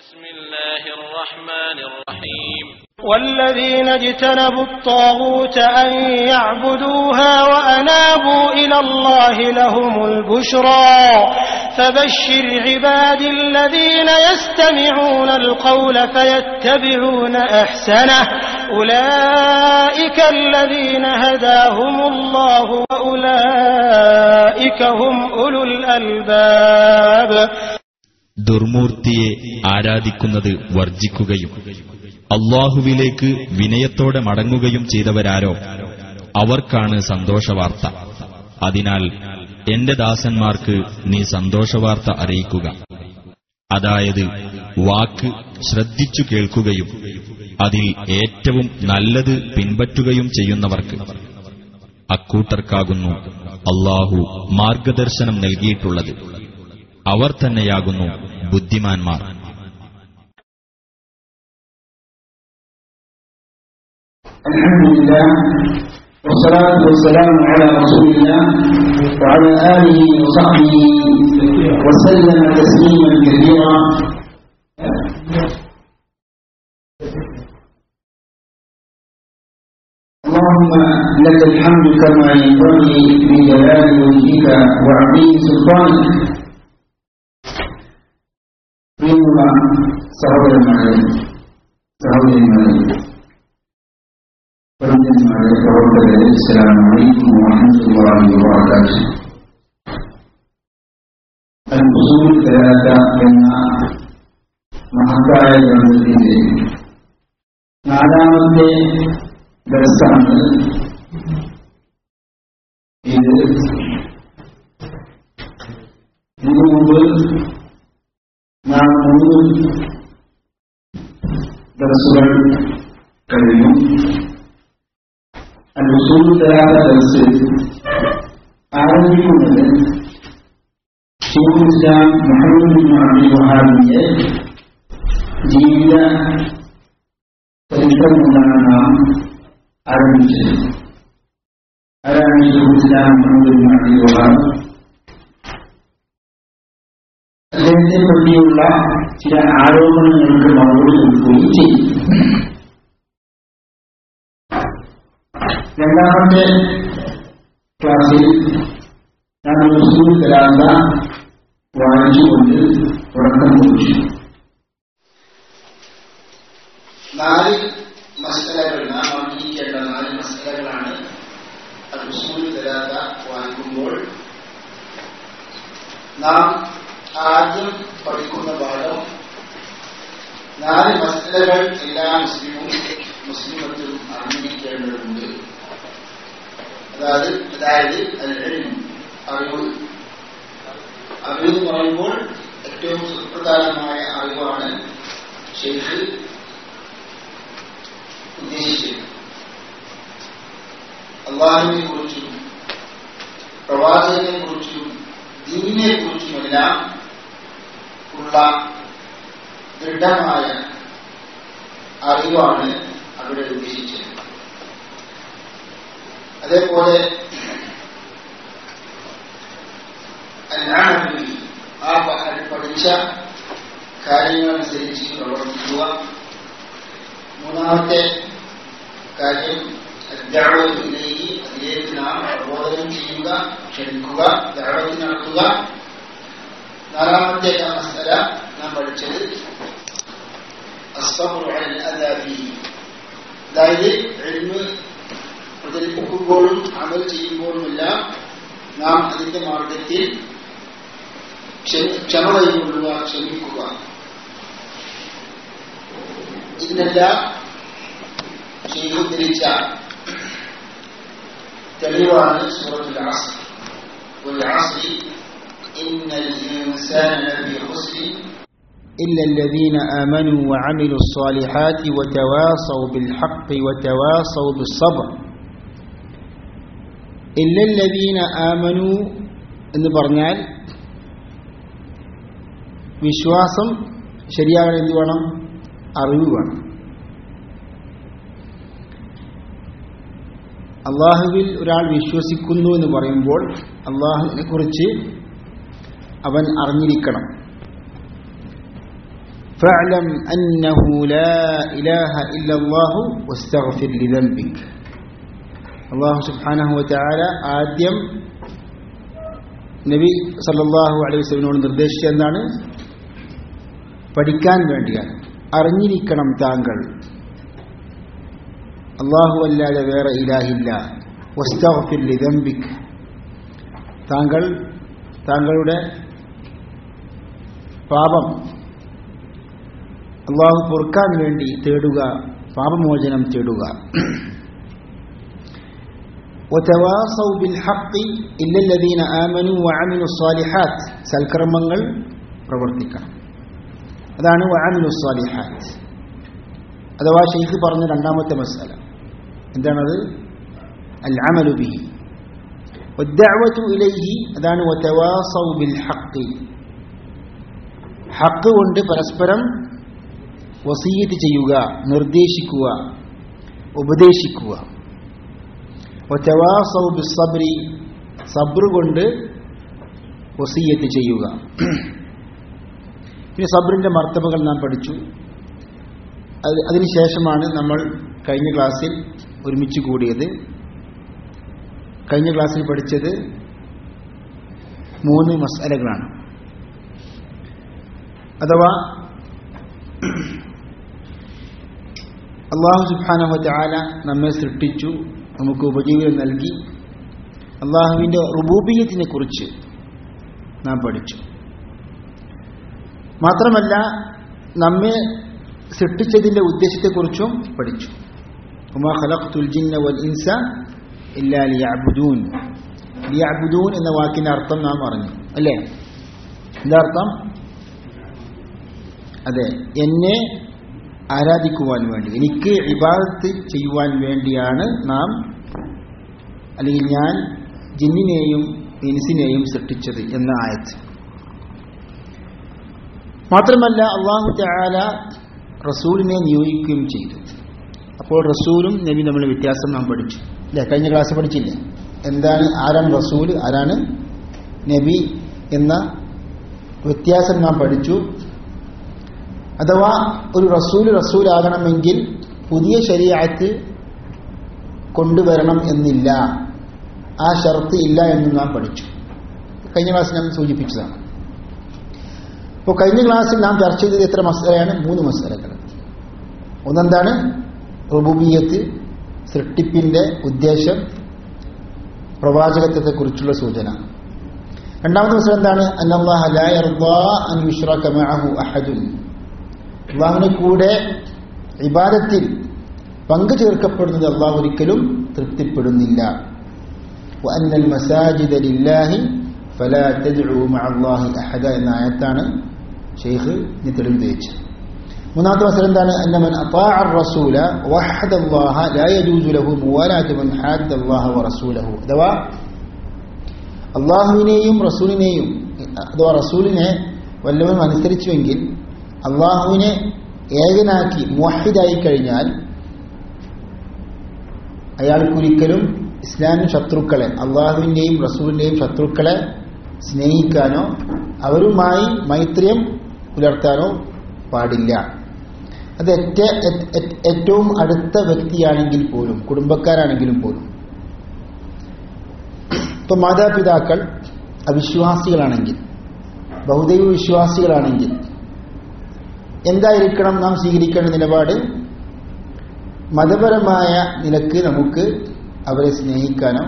بسم الله الرحمن الرحيم والذين اجتنبوا الطاغوت أن يعبدوها وأنابوا إلى الله لهم البشرى فبشر عبادي الذين يستمعون القول فيتبعون أحسنه أولئك الذين هداهم الله وأولئك هم أولو الألباب ദുർമൂർത്തിയെ ആരാധിക്കുന്നത് വർജിക്കുകയും അള്ളാഹുവിലേക്ക് വിനയത്തോടെ മടങ്ങുകയും ചെയ്തവരാരോ അവർക്കാണ് സന്തോഷവാർത്ത അതിനാൽ എന്റെ ദാസന്മാർക്ക് നീ സന്തോഷവാർത്ത അറിയിക്കുക അതായത് വാക്ക് ശ്രദ്ധിച്ചു കേൾക്കുകയും അതിൽ ഏറ്റവും നല്ലത് പിൻപറ്റുകയും ചെയ്യുന്നവർക്ക് അക്കൂട്ടർക്കാകുന്നു അള്ളാഹു മാർഗദർശനം നൽകിയിട്ടുള്ളത് അവർ തന്നെയാകുന്നു ബുദ്ധിമാന്മാർ الحمد لله والصلاة والسلام على رسول الله وعلى آله وصحبه وسلم تسليما كثيرا اللهم لك الحمد كما ينبغي لجلال وجهك وعظيم سلطانك പ്രിയമുള്ള സഹോദരന്മാരെ സഹോദരിമാരെ പണ്ഡിതന്മാരെ പ്രവർത്തകരെ അസ്സലാമു അലൈക്കും വറഹ്മത്തുള്ളാഹി വബറകാതുഹു അൽ-ഉസൂൽ തലാത്ത എന്ന മഹത്തായ ഗ്രന്ഥത്തിന്റെ നാലാമത്തെ ദർസാണ് ഇത് ഇതിനു മുമ്പ് നാം മൂന്ന് ദർസുകൾ കഴിഞ്ഞു الوصول ثلاثة درس ആരംഭിക്കുന്നത് ഷെയ്ഖുൽ ഇസ്ലാം മുഹമ്മദ് ബിൻ അബ്ദുൽ വഹാബിന്റെ ജീവിത ചരിത്രം കൊണ്ടാണ് നാം ആരംഭിച്ചത് ആരാണ് ഷെയ്ഖുൽ ഇസ്ലാം മുഹമ്മദ് ബിൻ അബ്ദുൽ വഹാബ് അദ്ദേഹത്തെ പറ്റിയുള്ള ചില ആരോപണങ്ങൾക്ക് മറുപടി കൊടുക്കുകയും ചെയ്യും രണ്ടാമത്തെ ക്ലാസ്സിൽ ഞാൻ മുസ്ലിം കലാന്ത വായിച്ചുകൊണ്ട് തുടക്കം കുറിച്ചു നാല് മസലകൾ നാം അറിഞ്ഞിരിക്കേണ്ട നാല് മസലകളാണ് അത് മുസ്ലിം കലാന്ത വായിക്കുമ്പോൾ നാം ആദ്യം പഠിക്കുന്ന പാഠം നാല് മസലകൾ എല്ലാ മുസ്ലിമും മുസ്ലിമത്തിലും അറിഞ്ഞിരിക്കേണ്ടതുണ്ട് അതായത് അതായത് അതിൽ അറിവ് അറിവ് എന്ന് പറയുമ്പോൾ ഏറ്റവും സുപ്രധാനമായ അറിവാണ് ഷെയ്ഖ് ഉദ്ദേശിച്ചത് അള്ളാഹിനെ കുറിച്ചും പ്രവാചകനെ കുറിച്ചും ദീനിനെ കുറിച്ചുമെല്ലാം ഉള്ള ദൃഢമായ അറിവാണ് അവിടെ ഉദ്ദേശിച്ചത് അതേപോലെ അല്ലാഹുവിൽ ആ പഠിച്ച കാര്യങ്ങളനുസരിച്ച് പ്രവർത്തിക്കുക മൂന്നാമത്തെ കാര്യം ദാവത്തിലേക്ക് അതിലേക്ക് നാം പ്രബോധനം ചെയ്യുക ക്ഷണിക്കുക ദാവത്തിൽ നടത്തുക നാലാമത്തെ മസല നാം പഠിച്ചത് അസ്സബുർ അൽ അദാബി അതായത് എഴുന്ന് പ്രചരിപ്പിക്കുമ്പോഴും അമൽ ചെയ്യുമ്പോഴുമെല്ലാം നാം അതിന്റെ മാർഗത്തിൽ ക്ഷമ കൈകൊള്ളുക ക്ഷമിക്കുക ഇതിനെല്ലാം ചെയ്തുദ്ധരിച്ച തെളിവാണ് സൂറത്തുൽ ആസ്ർ والعصر إن الإنسان لفي خسر إلا الذين آمنوا وعملوا الصالحات وتواصوا بالحق وتواصوا بالصبر إلا الذين آمنوا എന്ന് പറഞ്ഞാൽ വിശ്വാസം ശരിയാകാൻ എന്ത് വേണം അറിവ് വേണം അള്ളാഹുവിൽ ഒരാൾ വിശ്വസിക്കുന്നു എന്ന് പറയുമ്പോൾ അള്ളാഹുവിനെ കുറിച്ച് അവൻ അറിഞ്ഞിരിക്കണം فاعلم أنه لا إله إلا الله واستغفر لذنبك الله سبحانه وتعالى ആദ്യം നബി സല്ലല്ലാഹു അലൈഹി വസല്ലമയോട് നിർദ്ദേശിച്ചത് എന്താണ് പഠിക്കാൻ വേണ്ടിയാണ് അറിഞ്ഞിരിക്കണം താങ്കൾ അള്ളാഹു അല്ലാതെ വേറെ ഇലാഹില്ല വസ്തഗ്ഫിർ ലിദംബിക് താങ്കൾ താങ്കളുടെ പാപം അള്ളാഹു പൊറുക്കാൻ വേണ്ടി തേടുക പാപമോചനം തേടുക وتواصوا بالحق إلا الذين آمنوا وعملوا الصالحات സൽക്കർമ്മങ്ങൾ പ്രവർത്തിക്കണം അതാണ് വഅമിലു സ്വാലിഹാത്ത് അഥവാ ഷെയ്ഖ് പറഞ്ഞ രണ്ടാമത്തെ മസാല എന്താണത് അൽ അമലു ബിഹി والدعوة إليه അതാണ് وتواصوا بالحق ഹക്ക് കൊണ്ട് പരസ്പരം വസീയത്ത് ചെയ്യുക നിർദ്ദേശിക്കുക ഉപദേശിക്കുക ഒറ്റവാസൗ ബിസബ്രി സബ്ർ കൊണ്ട് വസീയത്ത് ചെയ്യുക പിന്നെ സബ്രിന്റെ മർത്തബകൾ നാം പഠിച്ചു അത് അതിനുശേഷമാണ് നമ്മൾ കഴിഞ്ഞ ക്ലാസ്സിൽ ഒരുമിച്ച് കൂടിയത് കഴിഞ്ഞ ക്ലാസ്സിൽ പഠിച്ചത് മൂന്ന് മസാലകളാണ് അഥവാ അള്ളാഹു സുബാനഹു ആല നമ്മെ സൃഷ്ടിച്ചു നമുക്ക് ഉപജീവനം നൽകി അള്ളാഹുവിൻ്റെ റുബൂബിയത്തിനെ കുറിച്ച് നാം പഠിച്ചു മാത്രമല്ല നമ്മെ സൃഷ്ടിച്ചതിൻ്റെ ഉദ്ദേശത്തെക്കുറിച്ചും പഠിച്ചു ഉമാ ഖലഖ്തുൽ ജിന്ന വൽ ഇൻസ ഇല്ലാ ലിയഅബുദൂൻ ലിയഅബുദൂൻ എന്ന വാക്കിന്റെ അർത്ഥം നാം അറിഞ്ഞു അല്ലേ എന്താ അർത്ഥം അതെ എന്നെ ആരാധിക്കുവാൻ വേണ്ടി എനിക്ക് ഇബാദത്ത് ചെയ്യുവാൻ വേണ്ടിയാണ് നാം അല്ലെങ്കിൽ ഞാൻ ജിന്നിനെയും ഇൻസിനെയും സൃഷ്ടിച്ചത് എന്ന ആയത്ത് മാത്രമല്ല അള്ളാഹു താല റസൂലിനെ നിയോഗിക്കുകയും ചെയ്തു അപ്പോൾ റസൂലും നബി നമ്മൾ വ്യത്യാസം നാം പഠിച്ചു അല്ലേ കഴിഞ്ഞ ക്ലാസ് പഠിച്ചില്ലേ എന്താണ് ആരാണ് റസൂൽ ആരാണ് നബി എന്ന വ്യത്യാസം നാം പഠിച്ചു അഥവാ ഒരു റസൂൽ റസൂലാകണമെങ്കിൽ പുതിയ ശരീരത്ത് കൊണ്ടുവരണം എന്നില്ല ആ ഷർത്ത് ഇല്ല എന്ന് നാം പഠിച്ചു കഴിഞ്ഞ ക്ലാസ്സിൽ നാം സൂചിപ്പിച്ചതാണ് അപ്പോൾ കഴിഞ്ഞ ക്ലാസ്സിൽ നാം ചർച്ച ചെയ്തത് എത്ര മസാലയാണ് മൂന്ന് മസാലകൾ ഒന്നെന്താണ് റുബുബിയത്ത് സൃഷ്ടിപ്പിന്റെ ഉദ്ദേശം പ്രവാചകത്വത്തെക്കുറിച്ചുള്ള സൂചന രണ്ടാമത്തെ മസാല എന്താണ് അന്നല്ലാഹ ലാ യർദാ അൻ യുശ്റക മഅഹു അഹദുൻ അള്ളാഹുവിനെ കൂടെ ഇബാദത്തിൽ പങ്കു ചേർക്കപ്പെടുന്നത് അള്ളാഹു ഒരിക്കലും തൃപ്തിപ്പെടുന്നില്ല വഅന്നൽ മസാജിദ ലില്ലാഹി ഫലാ തദ്ഉ മഅ അല്ലാഹി അഹദ എന്ന ആയത്താണ് ഷെയ്ഖ് ഇനി തെളിവ് തേച്ചത് മൂന്നാമത്തെ വസനം എന്താണ് അന്ന മൻ അതാഅ റസൂല വഹദ അല്ലാഹ ലാ യജൂസു ലഹു മുവാലാത്തു മൻ ഹാദ്ദ അല്ലാഹ വറസൂലഹു അഥവാ അള്ളാഹുവിനെയും റസൂലിനെയും അഥവാ റസൂലിനെ വല്ലവനും അനുസരിച്ചുവെങ്കിൽ അള്ളാഹുവിനെ ഏകനാക്കി മുഹിദായി കഴിഞ്ഞാൽ അയാൾക്കൊരിക്കലും ഇസ്ലാമിക ശത്രുക്കളെ അള്ളാഹുവിൻ്റെയും റസൂലിൻ്റെയും ശത്രുക്കളെ സ്നേഹിക്കാനോ അവരുമായി മൈത്രിയം പുലർത്താനോ പാടില്ല അത് ഏറ്റ ഏറ്റവും അടുത്ത വ്യക്തിയാണെങ്കിൽ പോലും കുടുംബക്കാരാണെങ്കിലും പോലും ഇപ്പൊ മാതാപിതാക്കൾ അവിശ്വാസികളാണെങ്കിൽ ബൗദ്ധൈവ വിശ്വാസികളാണെങ്കിൽ എന്തായിരിക്കണം നാം സ്വീകരിക്കേണ്ട നിലപാട് മതപരമായ നിലക്ക് നമുക്ക് അവരെ സ്നേഹിക്കാനോ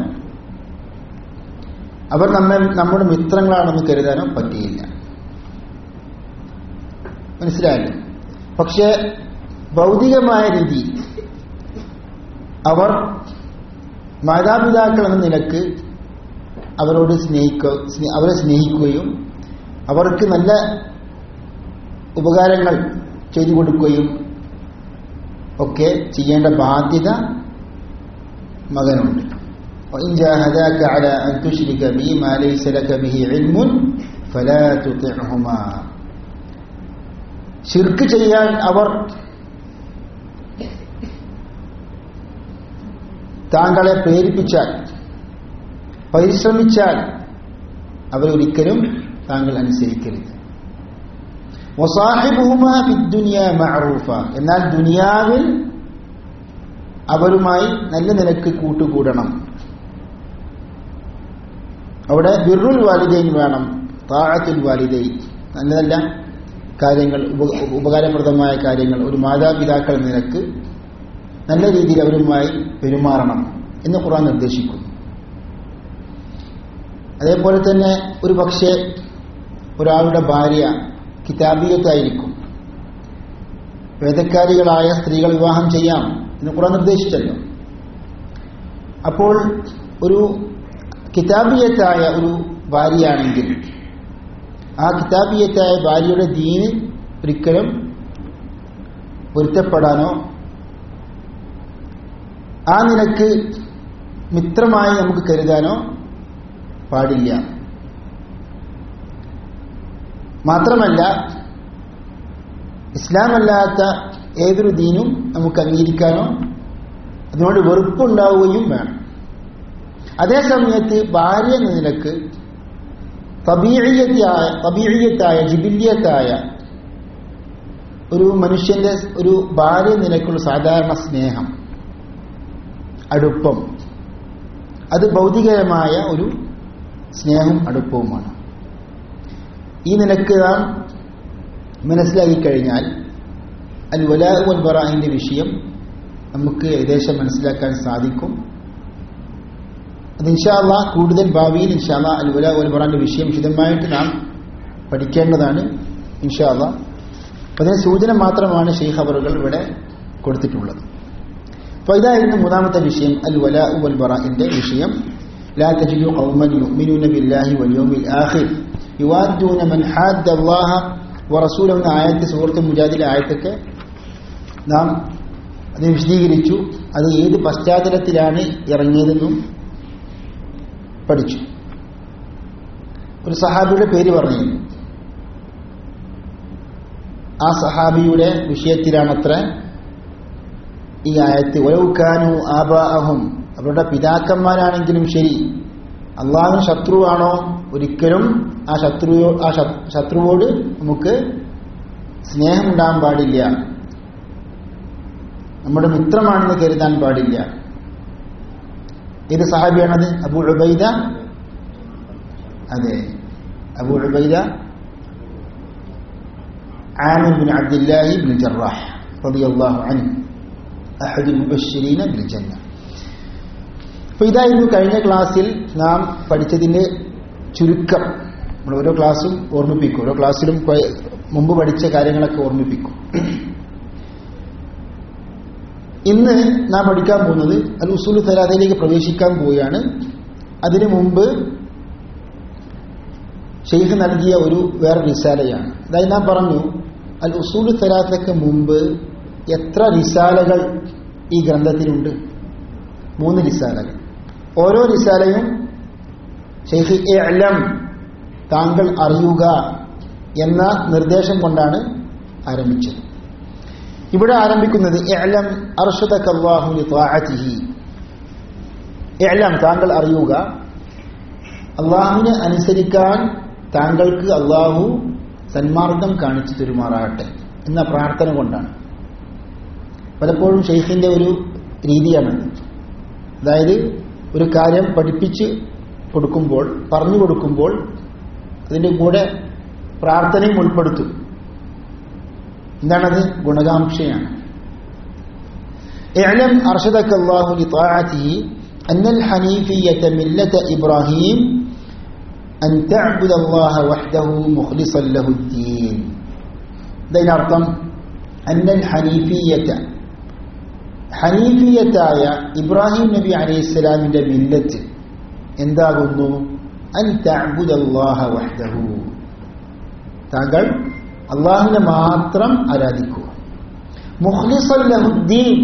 അവർ നമ്മെ നമ്മുടെ മിത്രങ്ങളാണെന്ന് കരുതാനോ പറ്റിയില്ല മനസ്സിലായല്ലോ പക്ഷെ ഭൗതികമായ രീതിയിൽ അവർ മാതാപിതാക്കൾ എന്ന നിലക്ക് അവരോട് സ്നേഹിക്ക അവരെ സ്നേഹിക്കുകയും അവർക്ക് നല്ല ഉപകാരങ്ങൾ ചെയ്തു കൊടുക്കുകയും ഒക്കെ ചെയ്യേണ്ട ബാധ്യത മകനുണ്ട് وإن جاهداك على أن تشرك بي ما ليس لك به علم فلا تطعهما ശിർക്ക് ചെയ്യാൻ അവർ താങ്കളെ പ്രേരിപ്പിച്ചാൽ പരിശ്രമിച്ചാൽ അവരൊരിക്കലും താങ്കൾ അനുസരിക്കരുത് വസാഹിബുഹുമാ ഫിദ്ദുനിയ മഅറൂഫ എന്നാൽ ദുനിയാവിൽ അവരുമായി നല്ല നിലക്ക് കൂട്ടുകൂടണം അവിടെ ബിറുൽ വാലിദൈൻ വേണം താഴത്തുൽ വാലിദൈൻ നല്ല നല്ല കാര്യങ്ങൾ ഉപ- ഉപകാരപ്രദമായ കാര്യങ്ങൾ ഒരു മാതാപിതാക്കൾ എന്ന നിലക്ക് നല്ല രീതിയിൽ അവരുമായി പെരുമാറണം എന്ന് ഖുർആൻ നിർദ്ദേശിക്കുന്നു അതേപോലെ തന്നെ ഒരു പക്ഷേ ഒരാളുടെ ഭാര്യ കിതാബിയത്തായിരിക്കും വേദക്കാരികളായ സ്ത്രീകൾ വിവാഹം ചെയ്യാം എന്ന് ഖുർആൻ നിർദ്ദേശിച്ചല്ലോ അപ്പോൾ ഒരു കിതാബിയത്തായ ഒരു ഭാര്യയാണെങ്കിൽ ആ കിതാബിയത്തായ ഭാര്യയുടെ ദീന് ഒരിക്കലും പൊരുത്തപ്പെടാനോ ആ നിലക്ക് മിത്രമായി നമുക്ക് കരുതാനോ പാടില്ല മാത്രമല്ല ഇസ്ലാമല്ലാത്ത ഏതൊരു ദീനും നമുക്ക് അംഗീകരിക്കാനോ അതിനോട് വെറുപ്പുണ്ടാവുകയും വേണം അതേ സമയത്ത് ഭാര്യ എന്ന നിലക്ക് തബീയത്തായ തബീയത്തായ ജിബില്യത്തായ ഒരു മനുഷ്യന്റെ ഒരു ഭാര്യ നിലക്കുള്ള സാധാരണ സ്നേഹം അടുപ്പം അത് ഭൗതികമായ ഒരു സ്നേഹവും അടുപ്പവുമാണ് ഈ നിലക്ക് നാം മനസ്സിലാക്കി കഴിഞ്ഞാൽ അൽ വലാ വൽ ബറാഹിന്റെ വിഷയം നമുക്ക് ഏകദേശം മനസ്സിലാക്കാൻ സാധിക്കും അത് ഇൻഷാല്ല കൂടുതൽ ഭാവിയിൽ ഇൻഷാല്ല അൽ വലാ വൽ ബറാന്റെ വിഷയം വിശദമായിട്ട് നാം പഠിക്കേണ്ടതാണ് ഇൻഷാല്ല അതിന് സൂചന മാത്രമാണ് ഷെയ്ഖ് അവറുകൾ ഇവിടെ കൊടുത്തിട്ടുള്ളത് അപ്പോൾ ഇതായിരുന്നു മൂന്നാമത്തെ വിഷയം അൽ വലാ വൽ ബറാഇന്റെ വിഷയം لا تجد قوما يؤمنون بالله واليوم الآخر يوادون من حاد الله ورسوله എന്ന ആയത്ത് സുഹൃത്ത് മുജാദിലെ ആയത്തൊക്കെ നാം അത് വിശദീകരിച്ചു അത് ഏത് പശ്ചാത്തലത്തിലാണ് ഇറങ്ങിയതെന്നും പഠിച്ചു ഒരു സഹാബിയുടെ പേര് പറഞ്ഞു ആ സഹാബിയുടെ വിഷയത്തിലാണത്ര ഈ ആയത്ത് ഒലവുക്കാനു ആബാഅഹും അവരുടെ പിതാക്കന്മാരാണെങ്കിലും ശരി അള്ളാഹു ശത്രുവാണോ ഒരിക്കലും ആ ശത്രു ആ ശ- ശത്രുവോട് നമുക്ക് സ്നേഹമുണ്ടാകാൻ പാടില്ല നമ്മുടെ മിത്രമാണെന്ന് കരുതാൻ പാടില്ല ഏത് സഹാബിയാണത് അബു ഉബൈദ അതെ അബു ഉബൈദ عامر بن عبد الله بن الجراح رضي الله عنه أحد المبشرين بالجنة അപ്പോൾ ഇതായിരുന്നു കഴിഞ്ഞ ക്ലാസ്സിൽ നാം പഠിച്ചതിൻ്റെ ചുരുക്കം നമ്മൾ ഓരോ ക്ലാസ്സും ഓർമ്മിപ്പിക്കും ഓരോ ക്ലാസ്സിലും പ- മുമ്പ് പഠിച്ച കാര്യങ്ങളൊക്കെ ഓർമ്മിപ്പിക്കും ഇന്ന് നാം പഠിക്കാൻ പോകുന്നത് അൽ ഉസൂൽ തലാതയിലേക്ക് പ്രവേശിക്കാൻ പോവുകയാണ് അതിനു മുമ്പ് ഷെയ്ഖ് നൽകിയ ഒരു വേറെ റിസാലയാണ് അതായത് നാം പറഞ്ഞു അൽ ഉസൂൽ തലാത്തക്ക് മുമ്പ് എത്ര റിസാലകൾ ഈ ഗ്രന്ഥത്തിലുണ്ട് മൂന്ന് റിസാലകൾ ഓരോ റിസാലയും ഷെയ്ഖ് എലം താങ്കൾ അറിയുക എന്ന നിർദ്ദേശം കൊണ്ടാണ് ആരംഭിച്ചത് ഇവിടെ ആരംഭിക്കുന്നത് എലം അർഷദക്കല്ലാഹു ലിത്വാഅതിഹി എലം താങ്കൾ അറിയുക അള്ളാഹുവിനെ അനുസരിക്കാൻ താങ്കൾക്ക് അള്ളാഹു സന്മാർഗം കാണിച്ചു തരുമാറാകട്ടെ എന്ന പ്രാർത്ഥന കൊണ്ടാണ് പലപ്പോഴും ഷെയ്ഖിന്റെ ഒരു രീതിയാണ് അതായത് ഒരു കാര്യം പഠിപ്പിച്ച് കൊടുക്കുമ്പോൾ പറഞ്ഞു കൊടുക്കുമ്പോൾ അതിൻ്റെ കൂടെ പ്രാർത്ഥനയും ഉൾപ്പെടുത്തും എന്താണത് ഗുണകാംക്ഷയാണ് اعلم أرشدك الله لطاعته أن الحنيفية ملة إبراهيم أن تعبد الله وحده مخلصا له الدين دين أرطم أن الحنيفية ഹനീഫിയത്തായ ഇബ്രാഹിം നബി അലൈഹി ഇസ്ലാമിന്റെ മില്ലത്ത് എന്താകുന്നു അൻ തഅബുദല്ലാഹ വഹ്ദഹു താങ്കൾ അള്ളാഹുവിനെ മാത്രം ആരാധിക്കുക മുഖ്ലിസൻ ലഹു ദീൻ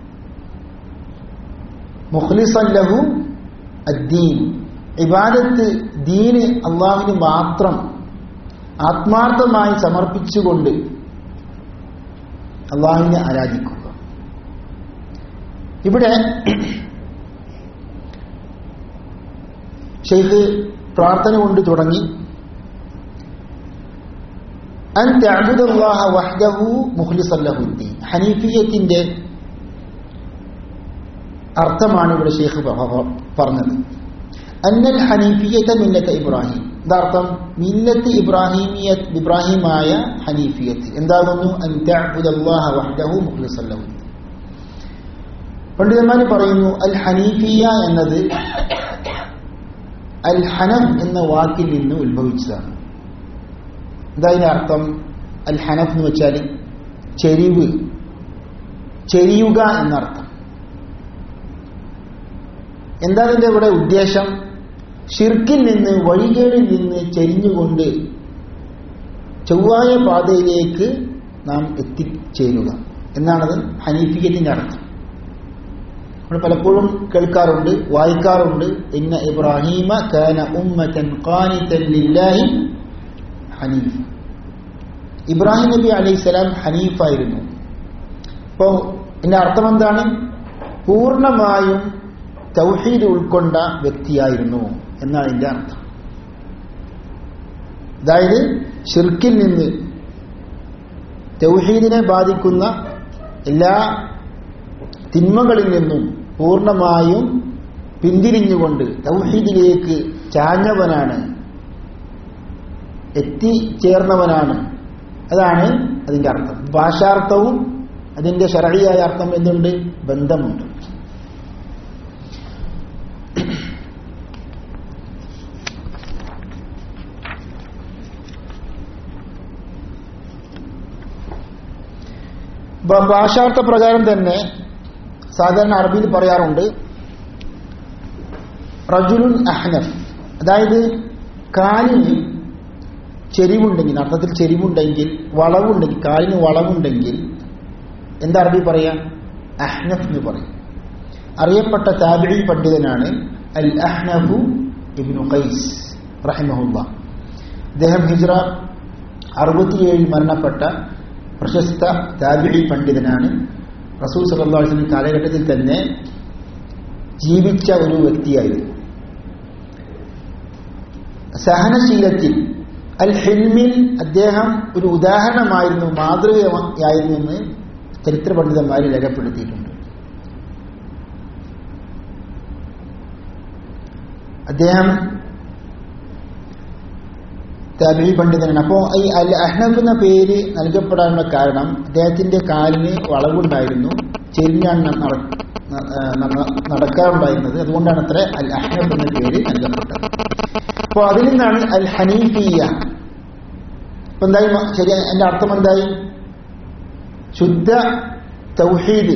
മുഖ്ലിസൻ ലഹു അദ്ദീൻ ഇബാദത്ത് ദീന് അള്ളാഹുവിന് മാത്രം ആത്മാർത്ഥമായി സമർപ്പിച്ചുകൊണ്ട് അള്ളാഹുവിനെ ആരാധിക്കുക ഇവിടെ ഷെയ്ഖ് പ്രാർത്ഥന കൊണ്ട് തുടങ്ങി അൻ തഅബുദല്ലാഹ വഹ്ദഹു മുഖ്ലിസൻ ലഹുദ്ദീൻ ഹനീഫിയത്തിന്റെ അർത്ഥമാണ് ഇവിടെ ഷെയ്ഖ് പ- പ- പറഞ്ഞത് അന്നൽ ഹനീഫിയത മില്ലത്ത് ഇബ്രാഹിം ഇതർത്ഥം മില്ലത്ത് ഇബ്രാഹിമിയ ഇബ്രാഹിമായ ഹനീഫിയത്ത് എന്താകുന്നു അൻ തഅബുദല്ലാഹ വഹ്ദഹു മുഖ്ലിസൻ ലഹുദ്ദീൻ പണ്ഡിതന്മാർ പറയുന്നു അൽ ഹനീഫിയ എന്നത് അൽ ഹനഫ് എന്ന വാക്കിൽ നിന്ന് ഉത്ഭവിച്ചതാണ് എന്താ അതിന്റെ അർത്ഥം അൽ ഹനഫ് എന്ന് വെച്ചാൽ ചെരിവ് ചെരിയുക എന്നർത്ഥം എന്താ അതിന്റെ ഇവിടെ ഉദ്ദേശം ഷിർക്കിൽ നിന്ന് വഴികേടിൽ നിന്ന് ചെരിഞ്ഞുകൊണ്ട് ചൊവ്വായ പാതയിലേക്ക് നാം എത്തിച്ചേരുക എന്നാണത് ഹനീഫിയത്തിന്റെ അർത്ഥം നമ്മൾ പലപ്പോഴും കേൾക്കാറുണ്ട് വായിക്കാറുണ്ട് ഇന്ന ഇബ്രാഹീമ കാന ഉമ്മതൻ ഖാനിതൻ ലില്ലാഹി ഹനീഫ് ഇബ്രാഹിം നബി അലൈഹിസ്സലാം ഹനീഫായിരുന്നു അപ്പോ ഇതിന്റെ അർത്ഥം എന്താണ് പൂർണ്ണമായും തൗഹീദ് ഉൾക്കൊണ്ട വ്യക്തിയായിരുന്നു എന്നാണ് ഇതിന്റെ അർത്ഥം അതായത് ഷിർക്കിൽ നിന്ന് തൗഹീദിനെ ബാധിക്കുന്ന എല്ലാ തിന്മകളിൽ നിന്നും പൂർണ്ണമായും പിന്തിരിഞ്ഞുകൊണ്ട് തൗഹീദിലേക്ക് ചാഞ്ഞവനാണ് എത്തിച്ചേർന്നവനാണ് അതാണ് അതിന്റെ അർത്ഥം ഭാഷാർത്ഥവും അതിന്റെ ശരഴിയായ അർത്ഥം എന്തുണ്ട് ബന്ധമുണ്ട് ഭ- ഭാഷാർത്ഥ പ്രകാരം തന്നെ സാധാരണ അറബിയിൽ പറയാറുണ്ട് റജുലുൻ അഹ്നഫ് അതായത് കാലിന് ചെരിവുണ്ടെങ്കിൽ അർത്ഥത്തിൽ ചെരിവുണ്ടെങ്കിൽ വളവുണ്ടെങ്കിൽ കാലിന് വളവുണ്ടെങ്കിൽ എന്താ അറബി പറയാ അഹ്നഫ് എന്ന് പറയും അറിയപ്പെട്ട താബിഴി പണ്ഡിതനാണ് അൽ അഹ്നഫു ഇബ്നു ഖൈസ് റഹിമഹുല്ല അദ്ദേഹം ഹിജ്റ അറുപത്തിയേഴിൽ മരണപ്പെട്ട പ്രശസ്ത താബിഴി പണ്ഡിതനാണ് റസൂൽ സല്ലല്ലാഹു അലൈഹി വസല്ലം കാലഘട്ടത്തിൽ തന്നെ ജീവിച്ച ഒരു വ്യക്തിയായിരുന്നു സഹനശീലത്തിൽ അൽ ഹിൽമിൽ അദ്ദേഹം ഒരു ഉദാഹരണമായിരുന്നു മാതൃകയായിരുന്നു എന്ന് ചരിത്ര പണ്ഡിതന്മാർ രേഖപ്പെടുത്തിയിട്ടുണ്ട് അദ്ദേഹം താബി പണ്ഡിതനാണ് അപ്പോ ഈ അൽ അഹ്നഫ് എന്ന പേര് നൽകപ്പെടാനുള്ള കാരണം അദ്ദേഹത്തിന്റെ കാലിന് വളവുണ്ടായിരുന്നു ചെരിഞ്ഞാണ് ന- നട- ന- ന- നടക്കാറുണ്ടായിരുന്നത് അതുകൊണ്ടാണ് അത്ര അൽ അഹ്നഫ് എന്ന പേര് നൽകപ്പെട്ടത് അപ്പോൾ അതിൽ നിന്നാണ് അൽ ഹനീഫിയ ഇപ്പൊ എന്തായി മ- ശരി എന്റെ അർത്ഥം എന്തായി ശുദ്ധ തൗഹീദ്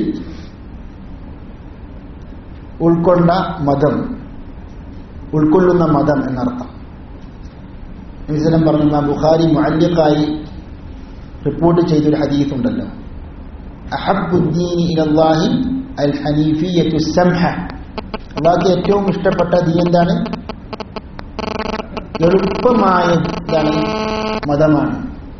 ഉൾക്കൊണ്ട മതം ഉൾക്കൊള്ളുന്ന മതം എന്നർത്ഥം നബിസ്ലം പറഞ്ഞ ബുഖാരി മുഅല്ലിഖായി റിപ്പോർട്ട് ചെയ്തൊരു ഹദീസ് ഉണ്ടല്ലോ അഹബുദ്ദീനി ഇലല്ലാഹി അൽ ഹനീഫിയത്തു സംഹ അള്ളാഹ്ക്ക് ഏറ്റവും ഇഷ്ടപ്പെട്ട ദീൻ എന്താണ് എളുപ്പമായ ഇതാണ് മതമാണ്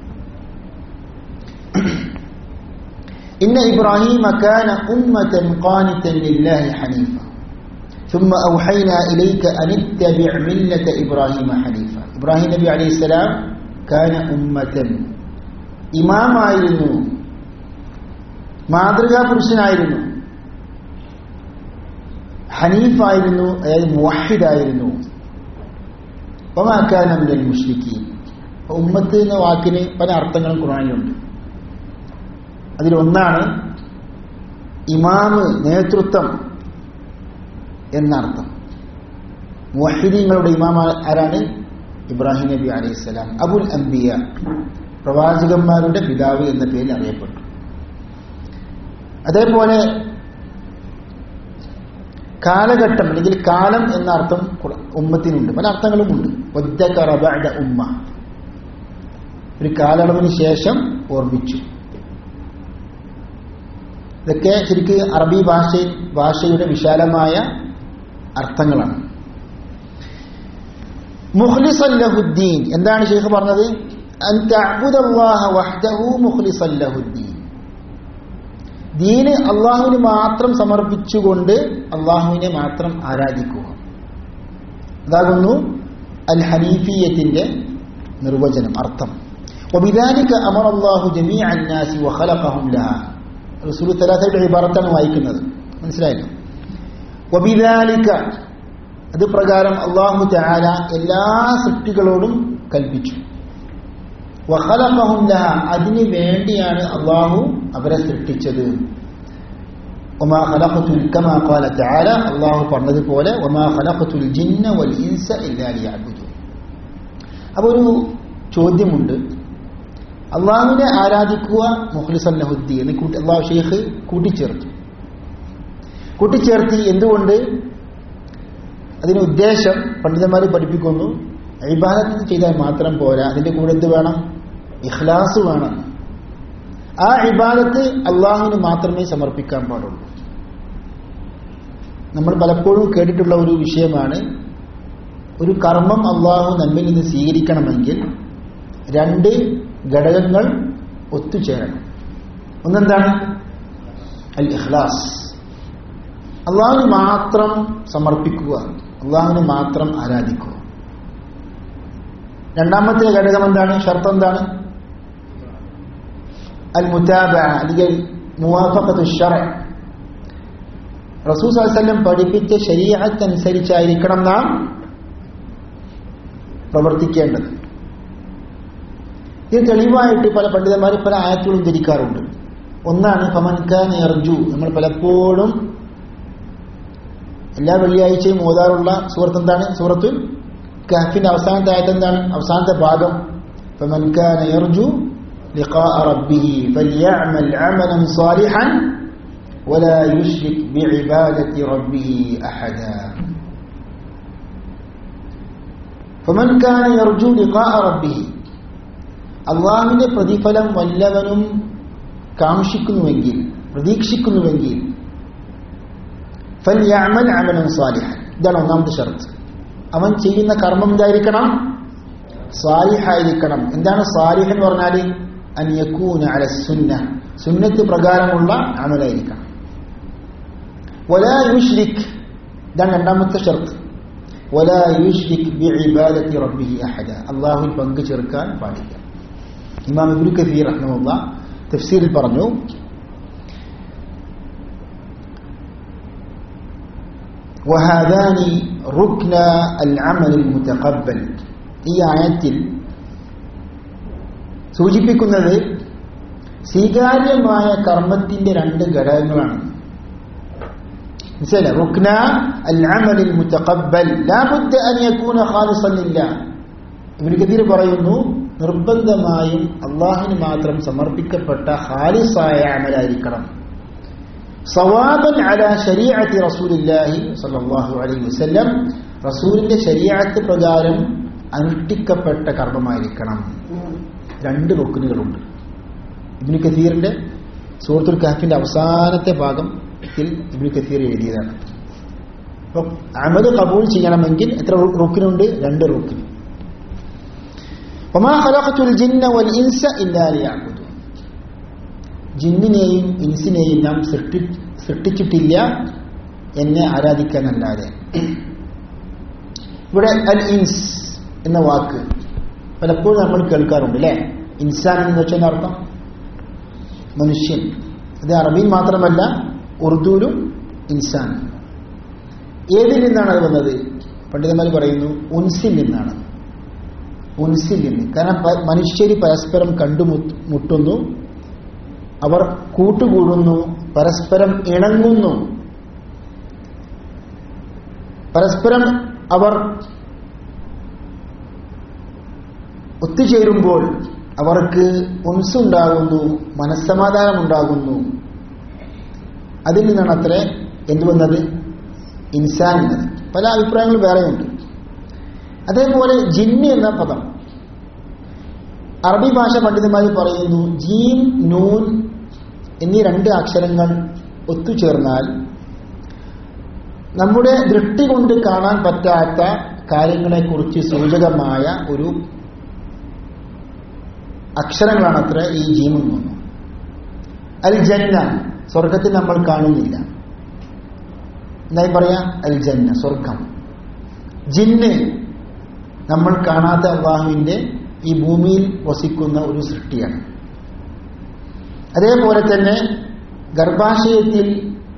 ഇന്ന ഇബ്രാഹിം കാന ഉമ്മതൻ ഖാനിതൻ ലില്ലാഹി ഹനീഫ ثم أوحينا إليك أن اتبع ملة إبراهيم حنيفا إبراهيم نبي عليه السلام كان أمة ഇമാമായിരുന്നു മാതൃകാ പുരുഷനായിരുന്നു ഹനീഫായിരുന്നു അതായത് മുവഹിദായിരുന്നു ഒമാക്കാനമില്ല മുഷ്രിഖീൻ ഉമ്മത്ത് എന്ന വാക്കിന് പല അർത്ഥങ്ങളും ഖുറാനിലുണ്ട് അതിലൊന്നാണ് ഇമാമ് നേതൃത്വം എന്നർത്ഥം മുഹിദീങ്ങളുടെ ഇമാം ആരാണ് ഇബ്രാഹിം നബി അലൈഹിസ്സലാം അബുൽ അംബിയ പ്രവാചകന്മാരുടെ പിതാവ് എന്ന പേരിൽ അറിയപ്പെട്ടു അതേപോലെ കാലഘട്ടം അല്ലെങ്കിൽ കാലം എന്ന അർത്ഥം ഖുറ- ഉമ്മത്തിനുണ്ട് പല അർത്ഥങ്ങളുമുണ്ട് ഒറ്റ റബഅദ ഉമ്മ ഒരു കാലയളവിന് ശേഷം ഓർമ്മിച്ചു ഇതൊക്കെ ശരിക്ക് അറബി ഭാഷ ഭാഷയുടെ വിശാലമായ അർത്ഥങ്ങളാണ് മുഖ്ലിസൻ ലഹുദ്ദീൻ എന്താണ് ഷെയ്ഖ് പറഞ്ഞത് അൻ തഅബുദല്ലാഹ വഹ്ദഹു മുഖ്ലിസൻ ലഹുദ്ദീൻ ദീന് അള്ളാഹുവിന് മാത്രം സമർപ്പിച്ചുകൊണ്ട് അള്ളാഹുവിനെ മാത്രം ആരാധിക്കുക അതാകുന്നു അൽ ഹനീഫിയത്തിന്റെ നിർവചനം അർത്ഥം وبذلك أمر الله جميع الناس وخلقهم لها റസൂൽ തലാത്തയുടെ ഇബാറത്താണ് വായിക്കുന്നത് മനസ്സിലായല്ലോ വബിദാലിക അത് പ്രകാരം അള്ളാഹു തആല എല്ലാ സൃഷ്ടികളോടും കൽപ്പിച്ചു വഖലഖഹും ലഹ അതിനു വേണ്ടിയാണ് അള്ളാഹു അവരെ സൃഷ്ടിച്ചത് وما خلقت كما قال تعالى الله പറഞ്ഞതുപോലെ وما خلقت الجن والانس الا ليعبدون അപ്പോൾ ഒരു ചോദ്യമുണ്ട് അള്ളാഹുവിനെ ആരാധിക്കുക മുഖ്ലിസല്ലഹുദ്ദി എന്ന് കൂട്ടി അള്ളാഹു ഷെയ്ഖ് കൂട്ടിച്ചേർത്തു കൂട്ടിച്ചേർത്തി എന്തുകൊണ്ട് അതിന് ഉദ്ദേശം പണ്ഡിതന്മാർ പഠിപ്പിക്കുന്നു ഇബാദത്ത് ചെയ്താൽ മാത്രം പോരാ അതിന്റെ കൂടെ എന്ത് വേണം ഇഖ്ലാസ് വേണം ആ ഇബാദത്ത് അള്ളാഹുവിന് മാത്രമേ സമർപ്പിക്കാൻ പാടുള്ളൂ നമ്മൾ പലപ്പോഴും കേട്ടിട്ടുള്ള ഒരു വിഷയമാണ് ഒരു കർമ്മം അള്ളാഹു നമ്മിൽ നിന്ന് സ്വീകരിക്കണമെങ്കിൽ രണ്ട് ഘടകങ്ങൾ ഒത്തുചേരണം ഒന്നെന്താണ് അൽ ഇഖ്ലാസ് അള്ളാഹുവിന് മാത്രം സമർപ്പിക്കുക അള്ളാഹുവിന് മാത്രം ആരാധിക്കുക രണ്ടാമത്തെ ഘടകം എന്താണ് ഷർത്ത് എന്താണ് അൽ മുതാബ അല്ലെങ്കിൽ മുവാഫഖത്തു ഷറ റസൂൽ വസല്ലം പഠിപ്പിച്ച ശരീഅത്ത് അനുസരിച്ചായിരിക്കണം നാം പ്രവർത്തിക്കേണ്ടത് ഇത് തെളിവായിട്ട് പല പണ്ഡിതന്മാരും പല ആയത്തുകളും ധരിക്കാറുണ്ട് ഒന്നാണ് ഫമൻഖാൻ എർജു നമ്മൾ പലപ്പോഴും എല്ലാ വെള്ളിയാഴ്ചയും ഓതാറുള്ള സൂറത്ത് എന്താണ് സൂറത്ത് കാഫിന്റെ അവസാനത്തെ ആയത്ത് എന്താണ് അവസാനത്തെ ഭാഗം ഫമൻഖാൻ എർജു لقاء ربه فليعمل عملا صالحا ولا يشرك بعبادة ربه أحدا فمن كان يرجو لقاء ربه അള്ളാഹുവിന്റെ പ്രതിഫലം വല്ലവനും കാക്ഷിക്കുന്നുവെങ്കിൽ പ്രതീക്ഷിക്കുന്നുവെങ്കിൽ ഫൽയാമൽ അമലൻ സാലിഹ ഇതാണ് ഒന്നാമത്തെ ഷർത്ത് അവൻ ചെയ്യുന്ന കർമ്മം എന്തായിരിക്കണം സാലിഹായിരിക്കണം എന്താണ് സാലിഹ് എന്ന് പറഞ്ഞാൽ അന്യക്കൂന അല സുന്ന സുന്നത്ത് പ്രകാരമുള്ള അമലായിരിക്കണം വലാ യുഷ്രിക് ഇതാണ് രണ്ടാമത്തെ ഷർത്ത് വലാ യുഷ്രിക് ബിഇബാദത്തി റബ്ബിഹി അഹദ അള്ളാഹുവിൽ പങ്കു ചേർക്കാൻ പാടില്ല ഇമാം ഇബ്നു കസീർ റഹ്മഹുള്ള തഫ്സീറിൽ പറഞ്ഞു وهذان ركن العمل المتقبل ഈ ആയത്തിൽ സൂചിപ്പിക്കുന്നത് സ്വീകാര്യമായ കർമ്മത്തിന്റെ രണ്ട് ഘടകങ്ങളാണ് മനസ്സിലായില്ല റുക്ന അൽ അമലിൽ മുത്തഖബ്ബൽ ലാ ബുദ്ദ അൻ യകൂന ഖാലിസൻ ലില്ലാ ഇബ്നു കതീർ പറയുന്നു നിർബന്ധമായും അള്ളാഹിന് മാത്രം സമർപ്പിക്കപ്പെട്ട ഖാലിസായ അമലായിരിക്കണം സവാബൻ അല ശരീഅത്തി റസൂലില്ലാഹി സല്ലല്ലാഹു അലൈഹി വസല്ലം റസൂലിന്റെ ശരീഅത്ത് പ്രകാരം അനുഷ്ഠിക്കപ്പെട്ട കർമ്മമായിരിക്കണം രണ്ട് റുക്കുനുകളുണ്ട് ഇബ്നു കസീറിന്റെ സൂറത്തുൽ കാഫിന്റെ അവസാനത്തെ ഭാഗത്തിൽ ഇബ്നു കസീർ എഴുതിയതാണ് അപ്പം അമല് കബൂൾ ചെയ്യണമെങ്കിൽ എത്ര റുക്കിനുണ്ട് രണ്ട് റുക്കിന് وما خلقت الجن والإنس إلا ليعبدون ജിന്നിനെയും ഇൻസിനെയും നാം സൃഷ്ടി സൃഷ്ടിച്ചിട്ടില്ല എന്നെ ആരാധിക്കാനല്ലാതെ ഇവിടെ അൽ ഇൻസ് എന്ന വാക്ക് പലപ്പോഴും നമ്മൾ കേൾക്കാറുണ്ട് അല്ലേ ഇൻസാൻ എന്ന് വെച്ചാൽ അർത്ഥം മനുഷ്യൻ ഇത് അറബിയിൽ മാത്രമല്ല ഉറുദുവിലും ഇൻസാൻ ഏതിൽ നിന്നാണ് അത് വന്നത് പണ്ഡിതന്മാർ പറയുന്നു ഉൻസിൽ നിന്നാണ് ഉൻസിൽ നിന്ന് കാരണം പ- മനുഷ്യർ പരസ്പരം കണ്ടുമുട്ടുന്നു അവർ കൂട്ടുകൂടുന്നു പരസ്പരം ഇണങ്ങുന്നു പരസ്പരം അവർ ഒത്തുചേരുമ്പോൾ അവർക്ക് ഉൻസുണ്ടാകുന്നു മനസ്സമാധാനമുണ്ടാകുന്നു അതിൽ നിന്നാണ് അത്ര എന്ത് വന്നത് ഇൻസാൻ എന്നത് പല അഭിപ്രായങ്ങളും വേറെയുണ്ട് അതേപോലെ ജിന്ന് എന്ന പദം അറബി ഭാഷ പണ്ഡിതന്മാർ പറയുന്നു ജീൻ നൂൻ എന്നീ രണ്ട് അക്ഷരങ്ങൾ ഒത്തുചേർന്നാൽ നമ്മുടെ ദൃഷ്ടി കൊണ്ട് കാണാൻ പറ്റാത്ത കാര്യങ്ങളെക്കുറിച്ച് സൂചകമായ ഒരു അക്ഷരങ്ങളാണ് അത്ര ഈ ജീമുൻ വന്നു അൽ ജന്ന സ്വർഗത്തിൽ നമ്മൾ കാണുന്നില്ല എന്തായി പറയാ അൽ ജന്ന സ്വർഗം ജിന്ന് നമ്മൾ കാണാത്ത അള്ളാഹുവിന്റെ ഈ ഭൂമിയിൽ വസിക്കുന്ന ഒരു സൃഷ്ടിയാണ് അതേപോലെ തന്നെ ഗർഭാശയത്തിൽ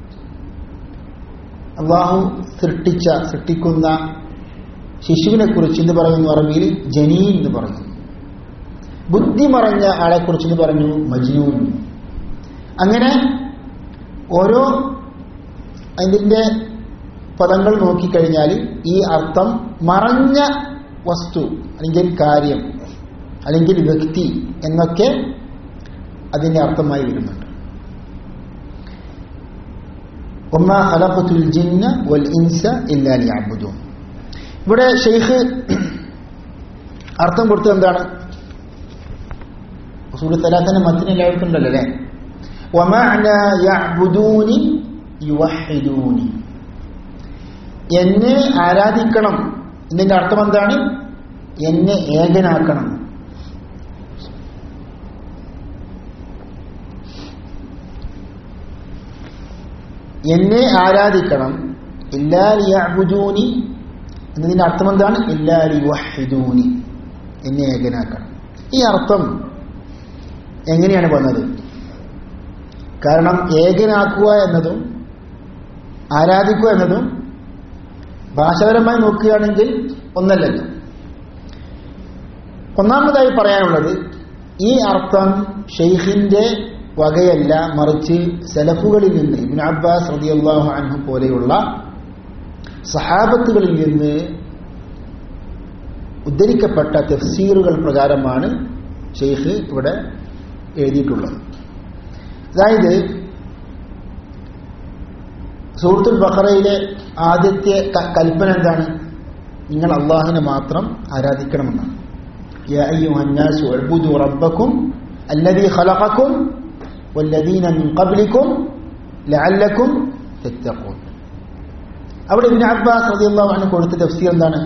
അള്ളാഹു സൃഷ്ടിച്ച സൃഷ്ടിക്കുന്ന ശിശുവിനെ കുറിച്ച് എന്ന് പറയുന്നു അറബിയിൽ ജനീൻ എന്ന് പറഞ്ഞു ബുദ്ധി മറഞ്ഞ ആളെ കുറിച്ച് പറഞ്ഞു മജ്നൂൻ അങ്ങനെ ഓരോ അതിൻ്റെ പദങ്ങൾ നോക്കിക്കഴിഞ്ഞാൽ ഈ അർത്ഥം മറഞ്ഞ വസ്തു അല്ലെങ്കിൽ കാര്യം അല്ലെങ്കിൽ വ്യക്തി എന്നൊക്കെ അതിൻ്റെ അർത്ഥമായി വരുന്നുണ്ട് ഒന്നാ ഹലഫത്തുൽ ജിന്ന വൽ ഇൻസ ഇല്ലാ ലിയഅബ്ദൂൻ ഇവിടെ ഷെയ്ഖ് അർത്ഥം കൊടുത്തത് എന്താണ് റസൂൽ തലാഖിന്റെ മത്തിന് എല്ലാവർക്കും ഉണ്ടല്ലോ അല്ലേ വമഅന യഅ്ബുദൂനി യുവഹിദൂനി എന്നെ ആരാധിക്കണം ഇതിന്റെ അർത്ഥം എന്താണ് എന്നെ ഏകനാക്കണം എന്നെ ആരാധിക്കണം ഇല്ലാലിയബുദൂനി എന്നതിന്റെ അർത്ഥം എന്താണ് ഇല്ലാലി വഹിദൂനി എന്നെ ഏകനാക്കണം ഈ അർത്ഥം എങ്ങനെയാണ് വന്നത് കാരണം ഏകനാക്കുക എന്നതും ആരാധിക്കുക എന്നതും ഭാഷാപരമായി നോക്കുകയാണെങ്കിൽ ഒന്നല്ലല്ലോ ഒന്നാമതായി പറയാനുള്ളത് ഈ അർത്ഥം ഷെയ്ഖിന്റെ വകയല്ല മറിച്ച് സലഫുകളിൽ നിന്ന് ഇബിൻ അബ്ബാസ് റതിയല്ലാഹു അൻഹു പോലെയുള്ള സഹാബത്തുകളിൽ നിന്ന് ഉദ്ധരിക്കപ്പെട്ട തഫ്സീറുകൾ പ്രകാരമാണ് ഷെയ്ഖ് ഇവിടെ എഴുതിയിട്ടുള്ളത് അതായത് സൂറത്തുൽ ബഖറയിലെ ആദ്യത്തെ ക- കൽപ്പന എന്താണ് നിങ്ങൾ അള്ളാഹിനെ മാത്രം ആരാധിക്കണമെന്നാണ് يا أيها الناس اعبدوا ربكم الذي خلقكم والذين من قبلكم لعلكم تتقون അവിടെ ഇബ്നു അബ്ബാസ് റളിയല്ലാഹു അൻഹു കൊടുത്ത തഫ്സീർ എന്താണ്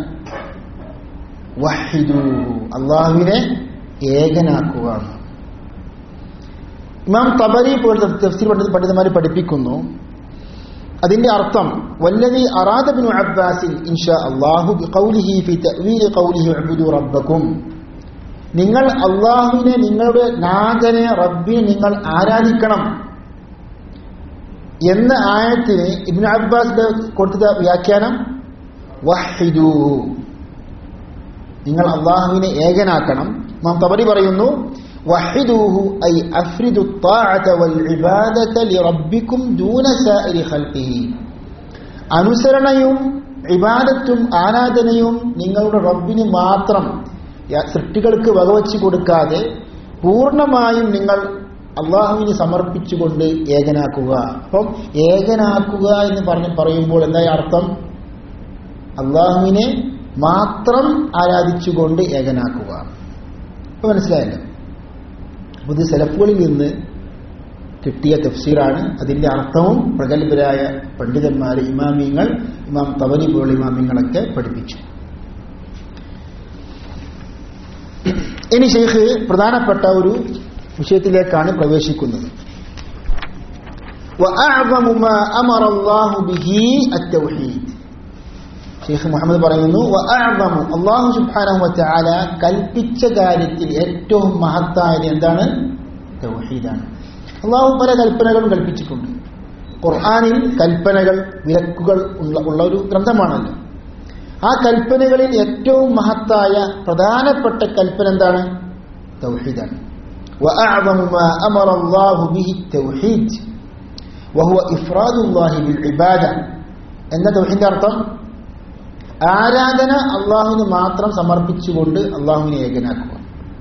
വഹിദൂഹു അള്ളാഹുവിനെ ഏകനാക്കുക എന്ന്. ഇമാം തബരി പോലത്തെ തഫ്സീർ പണ്ഡിത പണ്ഡിതന്മാർ പഠിപ്പിക്കുന്നു അതിന്റെ അർത്ഥം വല്ലതി അറാദ ബിനു അബ്ബാസിൻ ഇൻഷാ അല്ലാഹു ബിഖൗലിഹി ഫി തഅവീൽ ഖൗലിഹി ഉഅ്ബുദു റബ്ബക്കും നിങ്ങൾ അള്ളാഹുവിനെ നിങ്ങളുടെ നാഥനെ റബ്ബിനെ നിങ്ങൾ ആരാധിക്കണം എന്ന ആയത്തിന് ഇബ്നു അബ്ബാസ് കൊടുത്ത വ്യാഖ്യാനം വഹിദൂഹു നിങ്ങൾ അള്ളാഹുവിനെ ഏകനാക്കണം നാം തബരി പറയുന്നു വഹിദൂഹു ഐ അഫ്രിദു الطاعة والعبادة لربكم دون سائر خلقه അനുസരണയും ഇബാദത്തും ആരാധനയും നിങ്ങളുടെ റബ്ബിന് മാത്രം യ- സൃഷ്ടികൾക്ക് വകവച്ച് കൊടുക്കാതെ പൂർണ്ണമായും നിങ്ങൾ അള്ളാഹുവിന് സമർപ്പിച്ചുകൊണ്ട് ഏകനാക്കുക അപ്പം ഏകനാക്കുക എന്ന് പറഞ്ഞ് പറയുമ്പോൾ എന്തായ അർത്ഥം അള്ളാഹുവിനെ മാത്രം ആരാധിച്ചുകൊണ്ട് ഏകനാക്കുക അപ്പൊ മനസ്സിലായല്ലോ അപ്പൊ ഇത് സെലഫുകളിൽ നിന്ന് കിട്ടിയ തഫ്സീറാണ് അതിന്റെ അർത്ഥവും പ്രഗത്ഭരായ പണ്ഡിതന്മാർ ഇമാമിങ്ങൾ ഇമാം തവനി പോലുള്ള ഇമാമിങ്ങളൊക്കെ പഠിപ്പിച്ചു ഇനി ഷെയ്ഖ് പ്രധാനപ്പെട്ട ഒരു വിഷയത്തിലേക്കാണ് പ്രവേശിക്കുന്നത് وأعظم ما أمر الله به التوحيد ഷെയ്ഖ് മുഹമ്മദ് പറയുന്നു വഅഅ്ദമു അല്ലാഹു സുബ്ഹാനഹു വതആല കൽപ്പിച്ച കാര്യത്തിൽ ഏറ്റവും മഹത്തായത് എന്താണ് തൗഹീദാണ് അള്ളാഹു പല കൽപ്പനകളും കൽപ്പിച്ചിട്ടുണ്ട് ഖുർആനിൽ കൽപ്പനകൾ വിലക്കുകൾ ഉള്ള ഉള്ള ഒരു ഗ്രന്ഥമാണല്ലോ ആ കൽപ്പനകളിൽ ഏറ്റവും മഹത്തായ പ്രധാനപ്പെട്ട കൽപ്പന എന്താണ് തൗഹീദാണ് وأعظم ما أمر الله به التوحيد وهو إفراد الله بالعبادة എന്ന തൗഹീദിന്റെ അർത്ഥം ആരാധന അള്ളാഹുവിന് മാത്രം സമർപ്പിച്ചുകൊണ്ട് അള്ളാഹുവിനെ ഏകനാക്കുക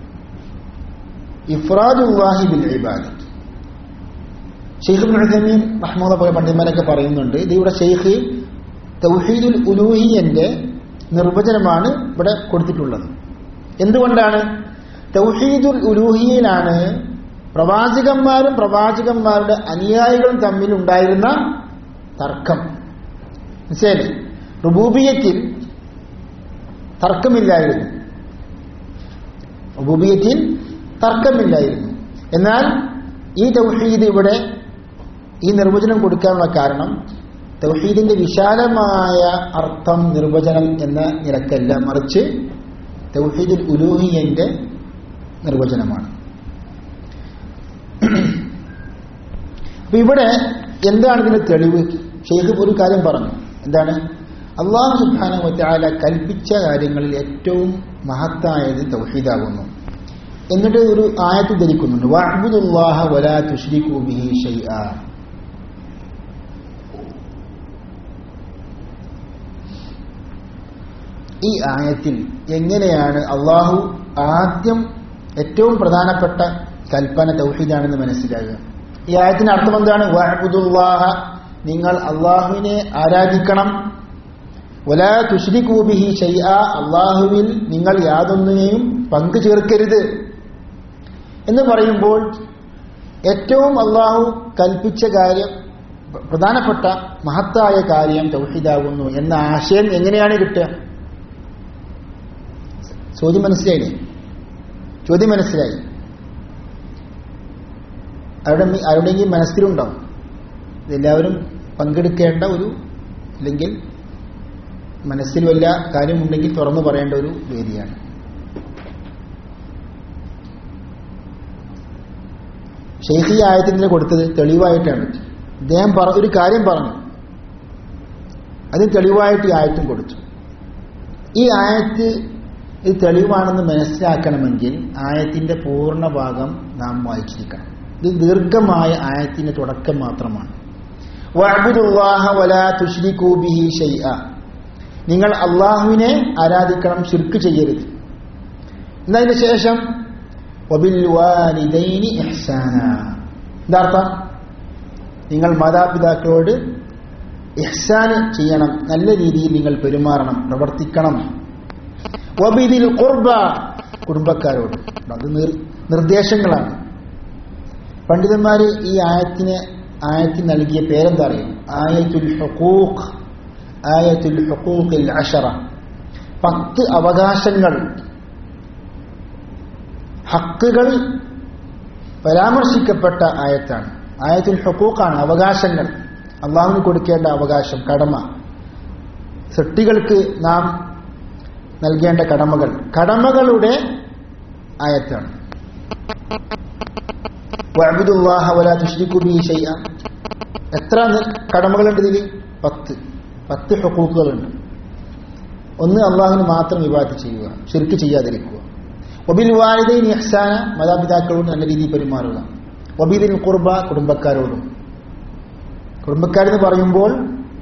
ഇഫ്രാദുല്ലാഹി ബിൽ ഇബാദത്ത് ഷെയ്ഖ് മുഹമ്മീൻ റഹ്മൂദ പോയ പണ്ഡിതന്മാരൊക്കെ പറയുന്നുണ്ട് ഇത് ഇവിടെ ഷെയ്ഖ് തൗഹീദുൽ ഉലൂഹിയന്റെ നിർവചനമാണ് ഇവിടെ കൊടുത്തിട്ടുള്ളത് എന്തുകൊണ്ടാണ് തൗഹീദുൽ ഉലൂഹിയയിലാണ് പ്രവാചകന്മാരും പ്രവാചകന്മാരുടെ അനുയായികളും തമ്മിൽ ഉണ്ടായിരുന്ന തർക്കം മനസ്സിലായില്ലേ റുബൂബിയത്തിൽ തർക്കമില്ലായിരുന്നു റുബൂബിയത്തിൽ തർക്കമില്ലായിരുന്നു എന്നാൽ ഈ തൗഹീദ് ഇവിടെ ഈ നിർവചനം കൊടുക്കാനുള്ള കാരണം തൗഹീദിന്റെ വിശാലമായ അർത്ഥം നിർവചനം എന്ന നിരക്കല്ല മറിച്ച് തൗഹീദുൽ ഉലൂഹിയന്റെ നിർവചനമാണ് അപ്പൊ ഇവിടെ എന്താണ് ഇതിന്റെ തെളിവ് ഷെയ്ഖ് ഒരു കാര്യം പറഞ്ഞു എന്താണ് അള്ളാഹു സുബ്ഹാന വറ്റാല കൽപ്പിച്ച കാര്യങ്ങളിൽ ഏറ്റവും മഹത്തായത് തൗഹീദാകുന്നു എന്നിട്ട് ഒരു ആയത്ത് ധരിക്കുന്നുണ്ട് വഅബ്ദുല്ലാഹ വലാ തുശ്രികൂ ബിഹി ഷൈആ ഈ ആയത്തിൽ എങ്ങനെയാണ് അള്ളാഹു ആദ്യം ഏറ്റവും പ്രധാനപ്പെട്ട കൽപ്പന തൗഹീദാണെന്ന് മനസ്സിലാകുക ഈ ആയത്തിന്റെ അർത്ഥം എന്താണ് വഅബ്ദുല്ലാഹ നിങ്ങൾ അള്ളാഹുവിനെ ആരാധിക്കണം വലാ തുശ്രികൂ ബിഹി ഷൈആ അള്ളാഹുവിൽ നിങ്ങൾ യാതൊന്നിനെയും പങ്കു ചേർക്കരുത് എന്ന് പറയുമ്പോൾ ഏറ്റവും അള്ളാഹു കൽപ്പിച്ച കാര്യം പ്രധാനപ്പെട്ട മഹത്തായ കാര്യം തൗഹീദാകുന്നു എന്ന ആശയം എങ്ങനെയാണ് കിട്ടുക ചോദ്യം മനസ്സിലായില്ലേ ചോദ്യം മനസ്സിലായി അവിടെ ആരുടെയെങ്കിലും മനസ്സിലുണ്ടാവും ഇതെല്ലാവരും പങ്കെടുക്കേണ്ട ഒരു അല്ലെങ്കിൽ മനസ്സിൽ വല്ല കാര്യമുണ്ടെങ്കിൽ തുറന്നു പറയേണ്ട ഒരു വേദിയാണ് ഷെയ്ഖ് ഈ ആയത്തിന് കൊടുത്തത് തെളിവായിട്ടാണ് അദ്ദേഹം പറ ഒരു കാര്യം പറഞ്ഞു അതിന് തെളിവായിട്ട് ഈ ആയത്തും കൊടുത്തു ഈ ആയത്ത് ഇത് തെളിവാണെന്ന് മനസ്സിലാക്കണമെങ്കിൽ ആയത്തിന്റെ പൂർണ്ണ ഭാഗം നാം വായിച്ചിരിക്കണം ഇത് ദീർഘമായ ആയത്തിന്റെ തുടക്കം മാത്രമാണ് വഅബ്ദുല്ലാഹ വലാ തുശ്രികൂ ബിഹി ഷൈഅ നിങ്ങൾ അള്ളാഹുവിനെ ആരാധിക്കണം ശിർക്ക് ചെയ്യരുത് എന്നതിന് ശേഷം വബിൽ വാലിദൈനി ഇഹ്സാന എന്താർത്ഥം നിങ്ങൾ മാതാപിതാക്കളോട് ഇഹ്സാൻ ചെയ്യണം നല്ല രീതിയിൽ നിങ്ങൾ പെരുമാറണം പ്രവർത്തിക്കണം വബിദിൽ ഖുർബ കുടുംബക്കാരോട് അത് നിർ- നിർദ്ദേശങ്ങളാണ് പണ്ഡിതന്മാർ ഈ ആയത്തിന് ആയത്തിന് നൽകിയ പേരെന്താ അറിയും ആയത്തുൽ ഹുഖൂഖ് ആയത്തുൽ ഹുഖൂഖിൽ അഷറ പത്ത് അവകാശങ്ങൾ ഹക്കുകൾ പരാമർശിക്കപ്പെട്ട ആയത്താണ് ആയത്തുൽ ഹുക്കൂക്കാണ് അവകാശങ്ങൾ അള്ളാഹുവിന് കൊടുക്കേണ്ട അവകാശം കടമ സൃഷ്ടികൾക്ക് നാം നൽകേണ്ട കടമകൾ കടമകളുടെ ആയത്താണ് വഅബ്ദുല്ലാഹ വലാ തുശ്രികു ബിഹി ഷൈഅ എത്ര നി- കടമകളുണ്ട് ഇതിൽ പത്ത് പത്ത് ഹുക്കൂക്കുകളുണ്ട് ഒന്ന് അള്ളാഹുവിന് മാത്രം വിവാദം ചെയ്യുക ശിർക്ക് ചെയ്യാതിരിക്കുക ഒബിൽ വാലിദൈൻ ഇഹ്സാന മാതാപിതാക്കളോട് നല്ല രീതിയിൽ പെരുമാറുക ഒബിദിൻ കുർബ കുടുംബക്കാരോടും കുടുംബക്കാരെന്ന് പറയുമ്പോൾ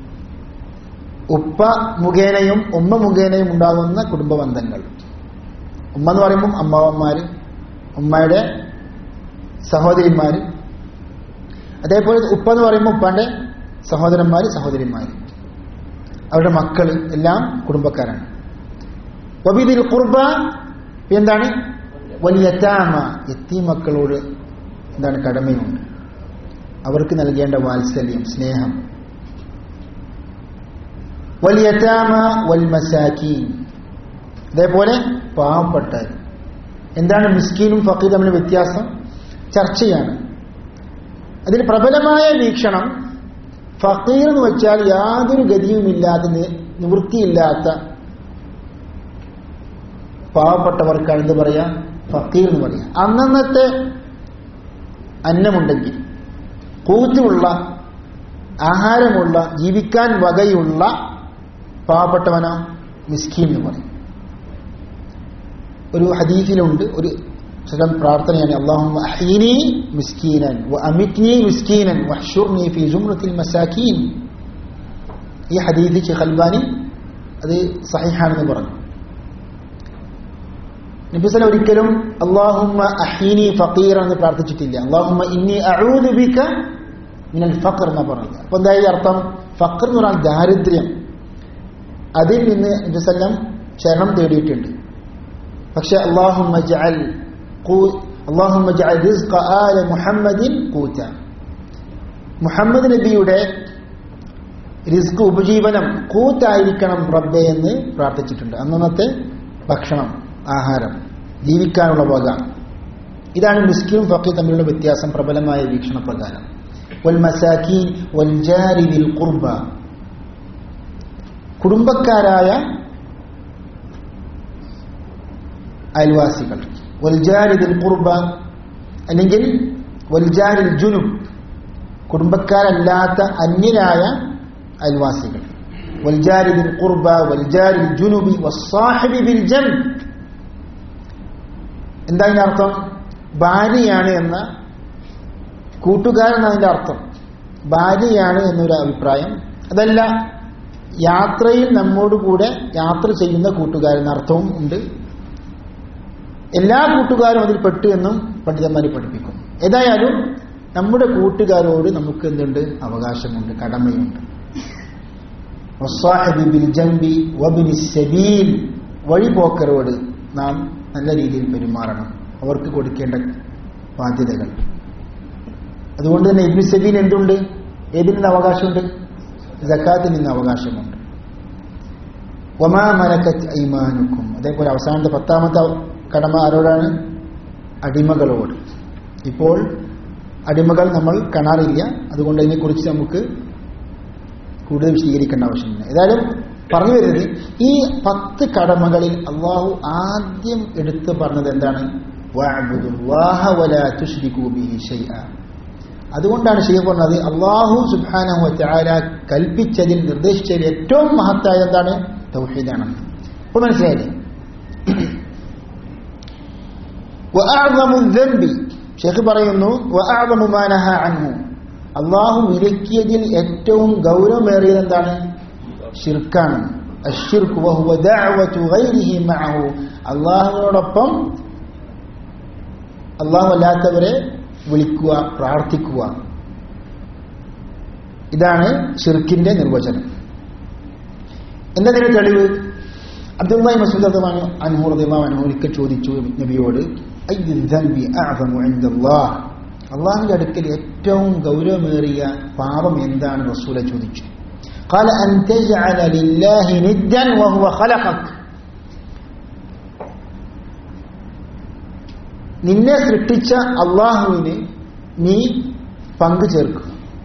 ഉപ്പ മുഖേനയും ഉമ്മ മുഖേനയും ഉണ്ടാകുന്ന കുടുംബ ബന്ധങ്ങൾ ഉമ്മ എന്ന് പറയുമ്പോൾ അമ്മാവന്മാര് ഉമ്മയുടെ സഹോദരിമാര് അതേപോലെ ഉപ്പ എന്ന് പറയുമ്പോൾ ഉപ്പാന്റെ സഹോദരന്മാര് സഹോദരിമാര് അവരുടെ മക്കള് എല്ലാം കുടുംബക്കാരാണ് വബിദിൽ കുർബ എന്താണ് വലിയറ്റാമ എത്തി മക്കളോട് എന്താണ് കടമയുണ്ട് അവർക്ക് നൽകേണ്ട വാത്സല്യം സ്നേഹം വലിയറ്റാമ വൽ മസാക്കീൻ അതേപോലെ പാവപ്പെട്ടവർ എന്താണ് മിസ്കീനും ഫക്കീർ തമ്മിൽ വ്യത്യാസം ചർച്ചയാണ് അതിൽ പ്രബലമായ വീക്ഷണം ഫക്കീർ എന്ന് വെച്ചാൽ യാതൊരു ഗതിയുമില്ലാത്ത നി- നിവൃത്തിയില്ലാത്ത പാവപ്പെട്ടവർക്കാണ് എന്ത് പറയാ ഫക്കീർ എന്ന് പറയാ അന്നന്നത്തെ അന്നമുണ്ടെങ്കിൽ കൂറ്റുമുള്ള ആഹാരമുള്ള ജീവിക്കാൻ വകയുള്ള പാവപ്പെട്ടവനോ മിസ്കീൻ എന്ന് പറയും ഒരു ഹദീഫിലുണ്ട് ഒരു സ്ഥലം പ്രാർത്ഥനയാണ് അള്ളാഹുമ്മ അഹീനി മിസ്കീനൻ വ അമിത്നി മിസ്കീനൻ വഹ്ഷുർനി ഫി സുംറത്തിൽ മസാക്കീൻ ഈ ഹദീഫ് ഷെയ്ഖ് അൽബാനി അത് സഹിഹാണെന്ന് പറഞ്ഞു നബിസല ഒരിക്കലും അള്ളാഹുമ്മ അഹീനി ഫക്കീർ എന്ന് പ്രാർത്ഥിച്ചിട്ടില്ല അള്ളാഹുമ്മ ഇന്നി അഊദു ബിക മിനൽ ഫഖർ എന്ന് പറഞ്ഞത് അപ്പൊ എന്തായി അർത്ഥം ഫഖർ എന്ന് പറഞ്ഞാൽ ദാരിദ്ര്യം അതിൽ നിന്ന് നബിസല്ലം ശരണം തേടിയിട്ടുണ്ട് പക്ഷെ അള്ളാഹുമ്മ ജഅൽ ഖൂ- അള്ളാഹുമ്മ ജഅൽ റിസ്ഖ ആല മുഹമ്മദിൻ കൂറ്റ മുഹമ്മദ് നബിയുടെ റിസ്ക് ഉപജീവനം കൂത്തായിരിക്കണം റബ്ബെ എന്ന് പ്രാർത്ഥിച്ചിട്ടുണ്ട് അന്നത്തെ ഭക്ഷണം ആഹാരം ജീവിക്കാനുള്ള വക ഇതാണ് മിസ്കിനും ഫക്കീർ തമ്മിലുള്ള വ്യത്യാസം പ്രബലമായ വീക്ഷണ പ്രകാരം വൽ മസാക്കീൻ വൽ ജാരി ദിൽ ഖുർബ കുടുംബക്കാരായ അയൽവാസികൾ വൽജാരിദിൽ കുർബ അല്ലെങ്കിൽ വൽജാരിൽ ജുനു കുടുംബക്കാരല്ലാത്ത അന്യരായ അയൽവാസികൾ വൽജാരിദിൽ കുർബ വൽജാരിൽ ജുനുബി വസ്സാഹിബി ബിൽ ജൻ എന്താ അതിന്റെ അർത്ഥം ഭാര്യയാണ് എന്ന കൂട്ടുകാരൻ അതിന്റെ അർത്ഥം ഭാര്യയാണ് എന്നൊരു അഭിപ്രായം അതല്ല യാത്രയിൽ നമ്മോട് കൂടെ യാത്ര ചെയ്യുന്ന കൂട്ടുകാരൻ അർത്ഥവും ഉണ്ട് എല്ലാ കൂട്ടുകാരും അതിൽ പെട്ടു എന്നും പണ്ഡിതന്മാർ പഠിപ്പിക്കും ഏതായാലും നമ്മുടെ കൂട്ടുകാരോട് നമുക്ക് എന്തുണ്ട് അവകാശമുണ്ട് കടമയുണ്ട് വസ്സാഹിബി ബിൽ ജംബി വബിനി സബീൽ വഴിപോക്കരോട് നാം നല്ല രീതിയിൽ പെരുമാറണം അവർക്ക് കൊടുക്കേണ്ട ബാധ്യതകൾ അതുകൊണ്ട് തന്നെ ഇബ്നു സബീൽ എന്തുണ്ട് ഏതിൽ നിന്ന് അവകാശമുണ്ട് ജക്കാത്തിൽ നിന്ന് അവകാശമുണ്ട് വമാ മലക്കത്ത് ഐമാനുക്കും അതേപോലെ അവസാനത്തെ പത്താമത്തെ കടമ ആരോടാണ് അടിമകളോട് ഇപ്പോൾ അടിമകൾ നമ്മൾ കാണാറില്ല അതുകൊണ്ട് അതിനെക്കുറിച്ച് നമുക്ക് കൂടുതൽ വിശദീകരിക്കേണ്ട ആവശ്യമില്ല ഏതായാലും പറഞ്ഞു വരുന്നത് ഈ പത്ത് കടമകളിൽ അള്ളാഹു ആദ്യം എടുത്തു പറഞ്ഞത് എന്താണ് വഅബ്ദുല്ലാഹ വലാ തുശ്രികൂ ബിഹി ശൈഅ അതുകൊണ്ടാണ് ഷെയ്ഖ് പറഞ്ഞത് അള്ളാഹു സുബ്ഹാനഹു വതആല കൽപ്പിച്ചതിൽ നിർദ്ദേശിച്ചതിൽ ഏറ്റവും മഹത്തായ എന്താണ് തൗഹീദാണ് ഇപ്പൊ മനസ്സിലായില്ലേ വഅഅ്ളമു الذنب ഷെയ്ഖ് പറയുന്നു വഅഅ്ളമു മാ നഹാ അൻഹു അള്ളാഹു വിലക്കിയതിൽ ഏറ്റവും ഗൗരവമേറിയത് എന്താണ് ഷിർക്കാണ് അഷിർക്ക് വഹുവ ദഅവതു ഗൈരിഹി മഅഹു അള്ളാഹുവിനോടൊപ്പം അള്ളാഹു അല്ലാത്തവരെ വിളിക്കുക പ്രാർത്ഥിക്കുക ഇതാണ് ഷിർക്കിന്റെ നിർവചനം എന്നതിന് തെളിവ് അബ്ദുല്ലാഹി മസൂദ് അൻഹുർദിമാം അൻഹുരിക്കൽ ചോദിച്ചു നബിയോട് അള്ളാഹിന്റെ അടുക്കൽ ഏറ്റവും ഗൗരവമേറിയ പാപം എന്താണ് റസൂല ചോദിച്ചു قال أن تجعل لله ندا وهو خلقك നിന്നെ സൃഷ്ടിച്ച അള്ളാഹുവിന് നീ പങ്കു ചേർക്കുക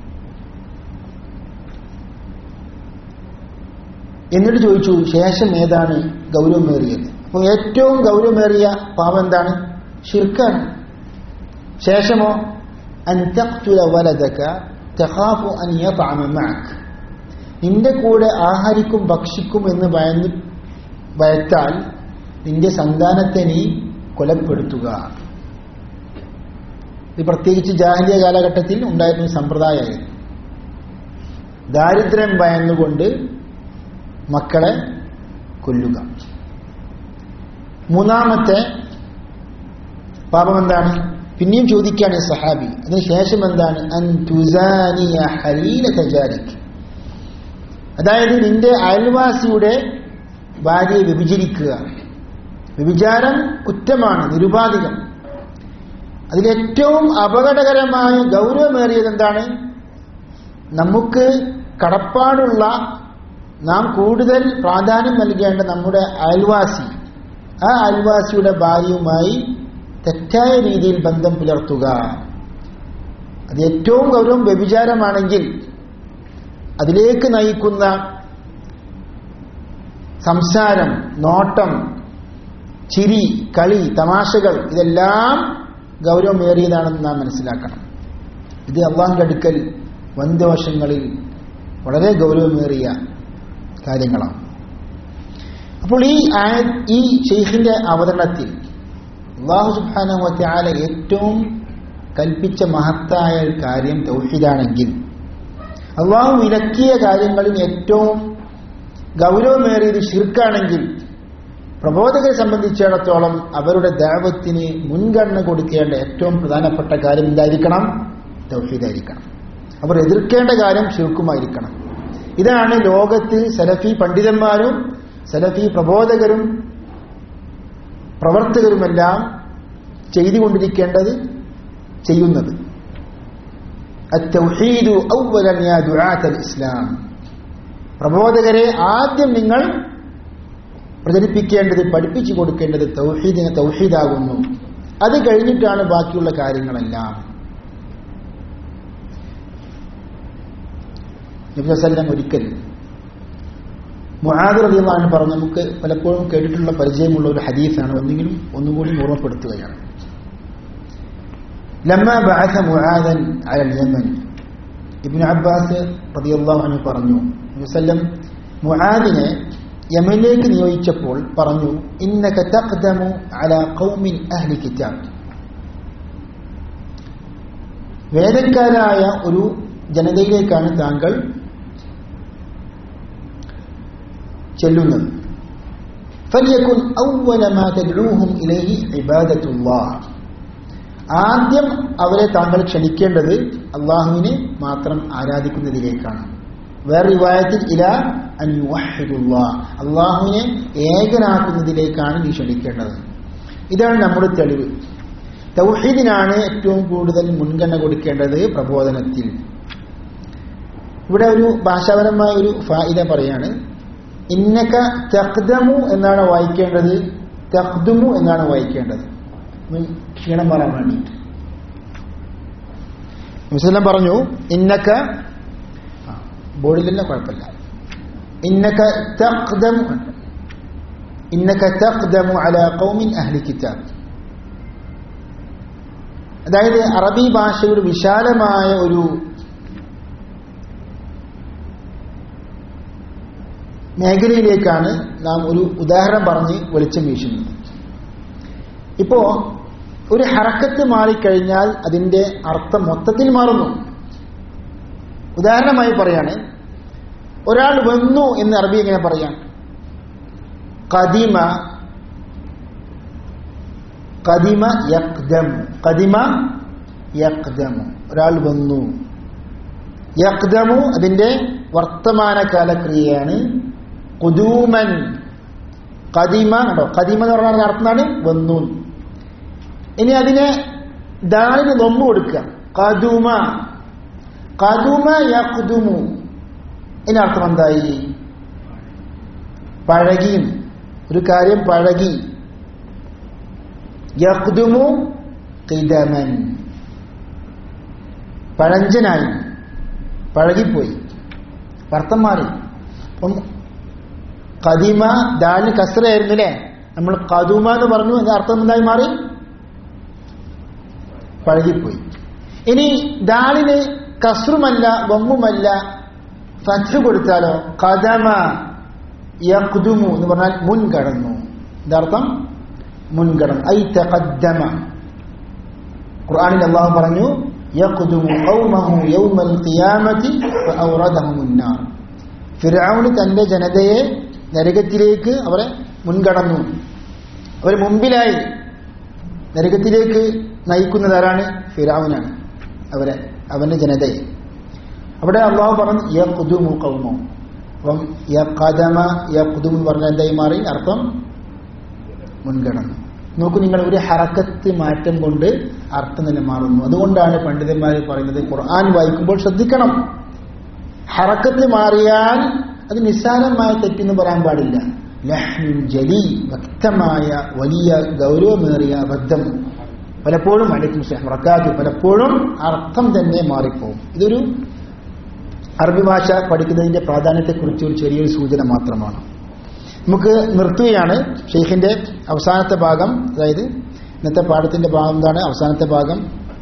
എന്നിട്ട് ചോദിച്ചു ശേഷം ഏതാണ് ഗൗരവമേറിയത് അപ്പോൾ ഏറ്റവും ഗൗരവമേറിയ പാപം എന്താണ് ഷിർക്കാണ് ശേഷമോ അൻ തഖ്തുല വലദക തഖാഫു അൻ യതഅമ മഅക് നിന്റെ കൂടെ ആഹാരിക്കും ഭക്ഷിക്കും എന്ന് ഭയന്ന് ഭയത്താൽ നിന്റെ സന്താനത്തെ നീ കൊലപ്പെടുത്തുക ഇത് പ്രത്യേകിച്ച് ജാഹിലിയ കാലഘട്ടത്തിൽ ഉണ്ടായിരുന്ന സമ്പ്രദായമായിരുന്നു ദാരിദ്ര്യം ഭയന്നുകൊണ്ട് മക്കളെ കൊല്ലുക മൂന്നാമത്തെ പാപം എന്താണ് പിന്നെയും ചോദിക്കുകയാണ് ഈ സഹാബി അതിനുശേഷം എന്താണ് അൻ തുസാനിയ ഹലീല തജാരിക് അതായത് നിന്റെ അയൽവാസിയുടെ ഭാര്യയെ വ്യഭിചരിക്കുക വ്യഭിചാരം കുറ്റമാണ് നിരുപാധികം അതിലേറ്റവും അപകടകരമായ ഗൗരവമേറിയത് എന്താണ് നമുക്ക് കടപ്പാടുള്ള നാം കൂടുതൽ പ്രാധാന്യം നൽകേണ്ട നമ്മുടെ അയൽവാസി ആ അയൽവാസിയുടെ ഭാര്യയുമായി തെറ്റായ രീതിയിൽ ബന്ധം പുലർത്തുക അത് ഏറ്റവും ഗൗരവം വ്യഭിചാരമാണെങ്കിൽ അതിലേക്ക് നയിക്കുന്ന സംസാരം നോട്ടം ചിരി കളി തമാശകൾ ഇതെല്ലാം ഗൗരവമേറിയതാണെന്ന് നാം മനസ്സിലാക്കണം ഇത് അള്ളാഹിന്റെ അടുക്കൽ വന്ദവശങ്ങളിൽ വളരെ ഗൗരവമേറിയ കാര്യങ്ങളാണ് അപ്പോൾ ഈ ആയ- ഈ ഷെയ്ഖിന്റെ അവതരണത്തിൽ അള്ളാഹു സുബാന ഏറ്റവും കൽപ്പിച്ച മഹത്തായ ഒരു കാര്യം തൗഹീദാണെങ്കിൽ അള്ളാഹു വിലക്കിയ കാര്യങ്ങളിൽ ഏറ്റവും ഗൗരവമേറിയത് ഷിർക്കാണെങ്കിൽ പ്രബോധകരെ സംബന്ധിച്ചിടത്തോളം അവരുടെ ദൈവത്തിന് മുൻഗണന കൊടുക്കേണ്ട ഏറ്റവും പ്രധാനപ്പെട്ട കാര്യം എന്തായിരിക്കണം തൗഹീദായിരിക്കണം അവർ എതിർക്കേണ്ട കാര്യം ഷിർക്കുമായിരിക്കണം ഇതാണ് ലോകത്ത് സലഫി പണ്ഡിതന്മാരും സലഫി പ്രബോധകരും പ്രവർത്തകരുമെല്ലാം ചെയ്തുകൊണ്ടിരിക്കേണ്ടത് ചെയ്യുന്നത് التوحيد أولا يا دعاة الإسلام പ്രബോധകരെ ആദ്യം നിങ്ങൾ പ്രചരിപ്പിക്കേണ്ടത് പഠിപ്പിച്ചു കൊടുക്കേണ്ടത് തൗഹീദിനെ തൗഹീദാകുന്നു അത് കഴിഞ്ഞിട്ടാണ് ബാക്കിയുള്ള കാര്യങ്ങളെല്ലാം നബി വസല്ലം ഒരിക്കൽ മുആദ് റളിയല്ലാഹു അൻഹു പറഞ്ഞു നമുക്ക് പലപ്പോഴും കേട്ടിട്ടുള്ള പരിചയമുള്ള ഒരു ഹദീസാണ് ഒന്നെങ്കിലും ഒന്നുകൂടി ഓർമ്മപ്പെടുത്തുകയാണ് ലമ്മ ബഅസ മുആദൻ അലൽ യമൻ ഇബ്നു അബ്ബാസ് റളിയല്ലാഹു അൻഹു പറഞ്ഞു വസല്ലം മുആദിനെ യമനിലേക്ക് നിയോഗിച്ചപ്പോൾ പറഞ്ഞു ഇന്നക തഖ്ദമു അലാ ഖൗമിൻ അഹ്ലി കിതാബ് വേദക്കാരായ ഒരു ജനതയിലേക്കാണ് താങ്കൾ ചെല്ലുന്നത് فليكن أول ما تدعوهم إليه عبادة الله ആദ്യം അവരെ താങ്കൾ ക്ഷണിക്കേണ്ടത് അള്ളാഹുവിനെ മാത്രം ആരാധിക്കുന്നതിലേക്കാണ് വേറെ റിവായത്തിൽ ഇല അൻവാഹിദുള്ള അള്ളാഹുവിനെ ഏകനാക്കുന്നതിലേക്കാണ് നീ ക്ഷണിക്കേണ്ടത് ഇതാണ് നമ്മുടെ തെളിവ് തൗഹീദിനാണ് ഏറ്റവും കൂടുതൽ മുൻഗണന കൊടുക്കേണ്ടത് പ്രബോധനത്തിൽ ഇവിടെ ഒരു ഭാഷാപരമായ ഒരു ഫായിദ പറയാണ് ഇന്നക തഖ്ദമു എന്നാണ് വായിക്കേണ്ടത് തഖ്ദുമു എന്നാണ് വായിക്കേണ്ടത് ഒന്ന് ക്ഷീണം പറയാൻ വേണ്ടിയിട്ട് മുസ്ലിം പറഞ്ഞു ഇന്നക ആ, ബോർഡിലല്ല കുഴപ്പമില്ല ഇന്നക തഖ്ദമു ഇന്നക തഖ്ദമു അലാ ഖൗമിൻ അഹ്ലി കിതാബ് അതായത് അറബി ഭാഷയുടെ വിശാലമായ ഒരു മേഖലയിലേക്കാണ് നാം ഒരു ഉദാഹരണം പറഞ്ഞ് വെളിച്ചം വീശുന്നത് ഇപ്പോ ഒരു ഹറക്കത്ത് മാറിക്കഴിഞ്ഞാൽ അതിന്റെ അർത്ഥം മൊത്തത്തിൽ മാറുന്നു ഉദാഹരണമായി പറയാണ് ഒരാൾ വന്നു എന്ന് അറബി എങ്ങനെ പറയാം കദിമ കദിമ യക്ദം കദിമ യക്ദമു ഒരാൾ വന്നു യക്ദമു അതിന്റെ വർത്തമാനകാല ക്രിയയാണ് കുദൂമൻ കദിമ കണ്ടോ കദിമ എന്ന് പറഞ്ഞാൽ അതിന്റെ അർത്ഥമാണ് വന്നു ഇനി അതിനെ ദാളിന് നൊമ്പ് കൊടുക്കുക കദുമ കദുമ യക്ദുമു ഇതിന് അർത്ഥം എന്തായി പഴകിയും ഒരു കാര്യം പഴകി യഖ്ദുമു ഖിദമൻ പഴഞ്ചനായി പഴകിപ്പോയി അർത്ഥം മാറി അപ്പം കദിമ ദാലിന് കസ്രയായിരുന്നു അല്ലേ നമ്മൾ കദുമ എന്ന് പറഞ്ഞു അതിന്റെ അർത്ഥം എന്തായി മാറി പഴകിപ്പോയി ഇനി ദാലിന് കസ്റുമല്ല വമ്മുമല്ല ഫത്ത് കൊടുത്താലോ കദമ യഖ്ദുമു എന്ന് പറഞ്ഞാൽ മുൻകടന്നു ഇതർത്ഥം മുൻകടന്നു ഐ തഖദ്ദമ ഖുർആനിൽ അല്ലാഹു പറഞ്ഞു യഖ്ദുമു ഖൗമഹു യൗമൽ ഖിയാമത്തി ഫഅൗറദഹും النار ഫിർഔൻ തന്റെ ജനതയെ നരകത്തിലേക്ക് അവരെ മുൻകടന്നു അവർ മുമ്പിലായി നരകത്തിലേക്ക് നയിക്കുന്നത് ആരാണ് ഫിർഔനാണ് അവരെ അവന്റെ ജനതയെ അവിടെ അള്ളാഹു പറഞ്ഞു യഖ്ദുമു ഖൗമു അപ്പം യഖദമ യഖ്ദുമു എന്ന് പറഞ്ഞാൽ എന്തായി മാറി അർത്ഥം മുൻഗണന നോക്കൂ നിങ്ങൾ ഒരു ഹറക്കത്ത് മാറ്റം കൊണ്ട് അർത്ഥം തന്നെ മാറുന്നു അതുകൊണ്ടാണ് പണ്ഡിതന്മാർ പറയുന്നത് ഖുർആൻ വായിക്കുമ്പോൾ ശ്രദ്ധിക്കണം ഹറക്കത്ത് മാറിയാൽ അത് നിസ്സാരമായ തെറ്റെന്ന് പറയാൻ പാടില്ല ലഹ്നുൻ ജലി വ്യക്തമായ വലിയ ഗൗരവമേറിയ അബദ്ധം പലപ്പോഴും അലൈക്കും സ്ലാം റക്കാത്ത് പലപ്പോഴും അർത്ഥം തന്നെ മാറിപ്പോകും ഇതൊരു അറബി ഭാഷ പഠിക്കുന്നതിന്റെ പ്രാധാന്യത്തെക്കുറിച്ച് ഒരു ചെറിയൊരു സൂചന മാത്രമാണ് നമുക്ക് നിർത്തുകയാണ് ഷെയ്ഖിന്റെ അവസാനത്തെ ഭാഗം അതായത് ഇന്നത്തെ പാഠത്തിന്റെ ഭാഗം എന്താണ് അവസാനത്തെ ഭാഗം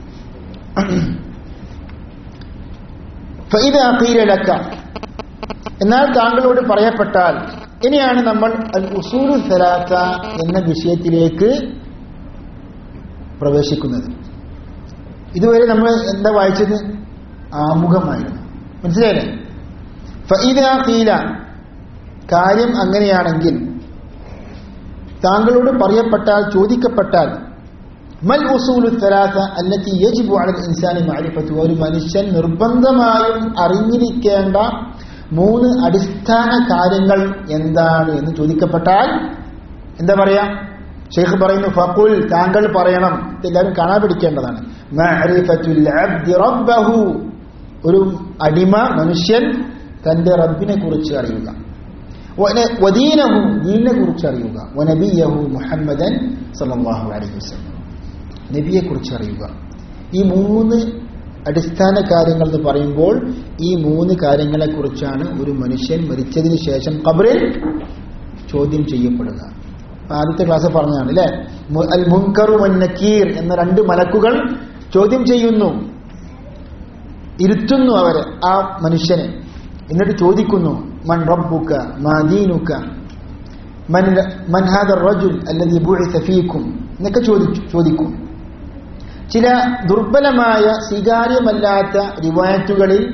ഫൈദ അഖീലക്ക എന്നാൽ താങ്കളോട് പറയപ്പെട്ടാൽ ഇനിയാണ് നമ്മൾ അൽ ഉസൂലു സലാത്ത എന്ന വിഷയത്തിലേക്ക് പ്രവേശിക്കുന്നത് ഇതുവരെ നമ്മൾ എന്താ വായിച്ചത് ആമുഖമായിരുന്നു മനസ്സിലായില്ലേ ഫൈദ ഖീല കാര്യം അങ്ങനെയാണെങ്കിൽ താങ്കളോട് പറയപ്പെട്ടാൽ ചോദിക്കപ്പെട്ടാൽ മൽ ഉസൂലു സലാസ അല്ലത്തി യജിബു അലൽ ഇൻസാനി മഅരിഫത്തു ഒരു മനുഷ്യൻ നിർബന്ധമായും അറിഞ്ഞിരിക്കേണ്ട മൂന്ന് അടിസ്ഥാന കാര്യങ്ങൾ എന്താണ് എന്ന് ചോദിക്കപ്പെട്ടാൽ എന്താ പറയാ ഷെയ്ഖ് പറയുന്നു ഫഖുൽ താങ്കൾ പറയണം ഇതെല്ലാവരും കാണാൻ പിടിക്കേണ്ടതാണ് മഅരിഫത്തുൽ അബ്ദി റബ്ബഹു ഒരു അടിമ മനുഷ്യൻ തന്റെ റബ്ബിനെ കുറിച്ച് അറിയുക വദീനഹു ദീനിനെ കുറിച്ച് അറിയുക വനബിയഹു മുഹമ്മദൻ സല്ലല്ലാഹു അലൈഹി വസല്ലം നബിയെ കുറിച്ച് അറിയുക ഈ മൂന്ന് അടിസ്ഥാന കാര്യങ്ങൾ എന്ന് പറയുമ്പോൾ ഈ മൂന്ന് കാര്യങ്ങളെ കുറിച്ചാണ് ഒരു മനുഷ്യൻ മരിച്ചതിന് ശേഷം കബറിൽ ചോദ്യം ചെയ്യപ്പെടുക ആദ്യത്തെ ക്ലാസ് പറഞ്ഞതാണ് അല്ലെ അൽ മുൻകറു നക്കീർ എന്ന രണ്ട് മലക്കുകൾ ചോദ്യം ചെയ്യുന്നു ഇരുത്തുന്നു അവരെ ആ മനുഷ്യനെ എന്നിട്ട് ചോദിക്കുന്നു മൻ റബ്ബുക മാ ദീനുക മൻ മൻ ഹാദ റജുൽ അല്ലദീ ബുഇസ ഫീക്കും എന്നൊക്കെ ചോദിച്ചു ചോദിക്കും ചില ദുർബലമായ സ്വീകാര്യമല്ലാത്ത റിവായത്തുകളിൽ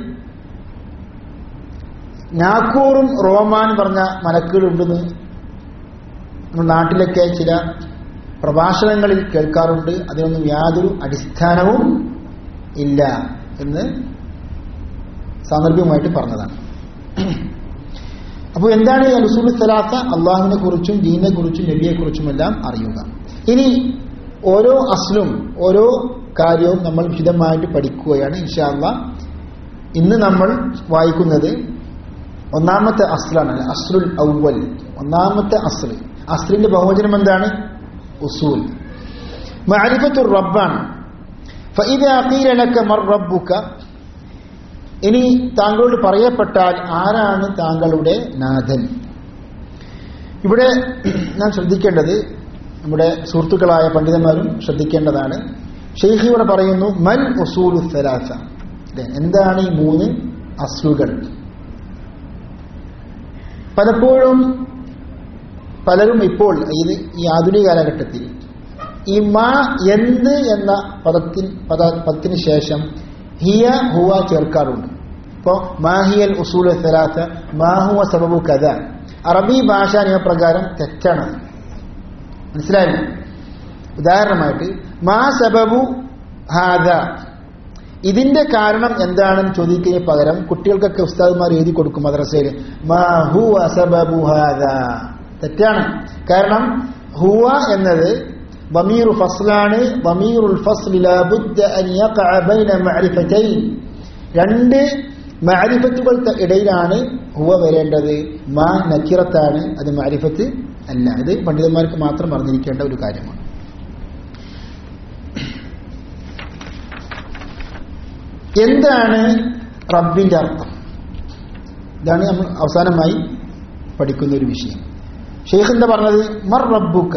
നാക്കൂറും റോമാൻ പറഞ്ഞ മലക്കുകളുണ്ടെന്ന് നമ്മുടെ നാട്ടിലൊക്കെ ചില പ്രഭാഷണങ്ങളിൽ കേൾക്കാറുണ്ട് അതിനൊന്നും യാതൊരു അടിസ്ഥാനവും ഇല്ല എന്ന് സാന്ദർഭികമായിട്ട് പറഞ്ഞതാണ് അപ്പോൾ എന്താണ് ഈ അലുസൂൽ സലാത്ത അള്ളാഹുവിനെ കുറിച്ചും ദീനെ കുറിച്ചും നബിയെ കുറിച്ചുമെല്ലാം അറിയുക ഇനി ഓരോ അസ്ലും ഓരോ കാര്യവും നമ്മൾ വിശദമായിട്ട് പഠിക്കുകയാണ് ഇൻഷാല്ല ഇന്ന് നമ്മൾ വായിക്കുന്നത് ഒന്നാമത്തെ അസ്ലാണ് അസ്ലുൽ ഔവൽ ഒന്നാമത്തെ അസ്ൽ അസ്ലിന്റെ ബഹുവചനം എന്താണ് ഉസൂൽ മഅരിഫത്തുർ റബ്ബാണ് فإذا قيل لك من ربك ഇനി താങ്കളോട് പറയപ്പെട്ടാൽ ആരാണ് താങ്കളുടെ നാഥൻ ഇവിടെ നാം ശ്രദ്ധിക്കേണ്ടത് നമ്മുടെ സുഹൃത്തുക്കളായ പണ്ഡിതന്മാരും ശ്രദ്ധിക്കേണ്ടതാണ് ഷെയ്ഖ് ഇവിടെ പറയുന്നു മൽ ഉസൂലു സലാസ എന്താണ് ഈ മൂന്ന് അസ്ലുകൾ പലപ്പോഴും പലരും ഇപ്പോൾ ഇത് ഈ ആധുനിക കാലഘട്ടത്തിൽ ഈ മാ എന്ത് എന്ന പദത്തിൽ പദ പദത്തിന് ശേഷം ഹിയ ഹുവ ചേർക്കാറുണ്ട് ഇപ്പോ മാഹിയൽ ഉസൂൽ സലാത്ത മാഹുവ സബബു കഥ അറബി ഭാഷാ നിയമപ്രകാരം തെറ്റാണ് മനസ്സിലായില്ല ഉദാഹരണമായിട്ട് മാ സബബു ഹാദ ഇതിന്റെ കാരണം എന്താണെന്ന് ചോദിക്കുന്നതിന് പകരം കുട്ടികൾക്കൊക്കെ ഉസ്താദ്മാർ എഴുതി കൊടുക്കും മദ്രസയിൽ മാ ഹുവ സബബു ഹാദ തെറ്റാണ് കാരണം ഹുവ എന്നത് ضمير ഫസ്ലാണ് ضمير الفصل لا بد أن يقع بين معرفتين രണ്ട് മാരിഫത്തുകൾക്ക് ഇടയിലാണ് ഹുവ വരേണ്ടത് മാ നക്കിറത്താണ് അത് മാരിഫത്ത് അല്ല ഇത് പണ്ഡിതന്മാർക്ക് മാത്രം അറിഞ്ഞിരിക്കേണ്ട ഒരു കാര്യമാണ് എന്താണ് റബ്ബിന്റെ അർത്ഥം ഇതാണ് നമ്മൾ അവസാനമായി പഠിക്കുന്ന ഒരു വിഷയം ഷെയ്ഖ് എന്താ പറഞ്ഞത് മർ റബ്ബുക്ക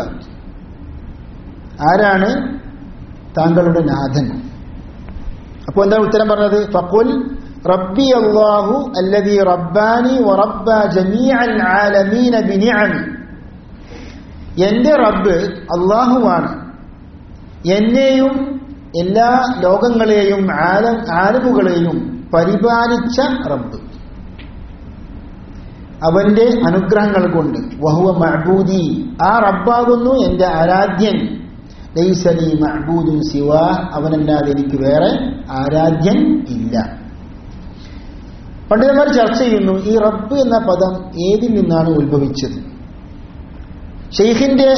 ആരാണ് താങ്കളുടെ നാഥൻ അപ്പോൾ എന്താണ് ഉത്തരം പറഞ്ഞത് ഫഖുൽ റബ്ബി അല്ലാഹു അല്ലദീ റബ്ബാനി വറബ്ബ ജമീഅൽ ആലമീന ബിനിഅമി എന്റെ റബ്ബ് അള്ളാഹുവാണ് എന്നെയും എല്ലാ ലോകങ്ങളെയും ആലം ആലമുകളെയും പരിപാലിച്ച റബ്ബ് അവന്റെ അനുഗ്രഹങ്ങൾ കൊണ്ട് വഹുവ മഅബൂദി ആ റബ്ബാകുന്നു എന്റെ ആരാധ്യൻ ലൈസലി മഅബൂദും സിവാ അവനല്ലാതെ എനിക്ക് വേറെ ആരാധ്യൻ ഇല്ല പണ്ഡിതന്മാർ ചർച്ച ചെയ്യുന്നു ഈ റബ്ബ് എന്ന പദം ഏതിൽ നിന്നാണ് ഉത്ഭവിച്ചത് ഷെയ്ഖിന്റെ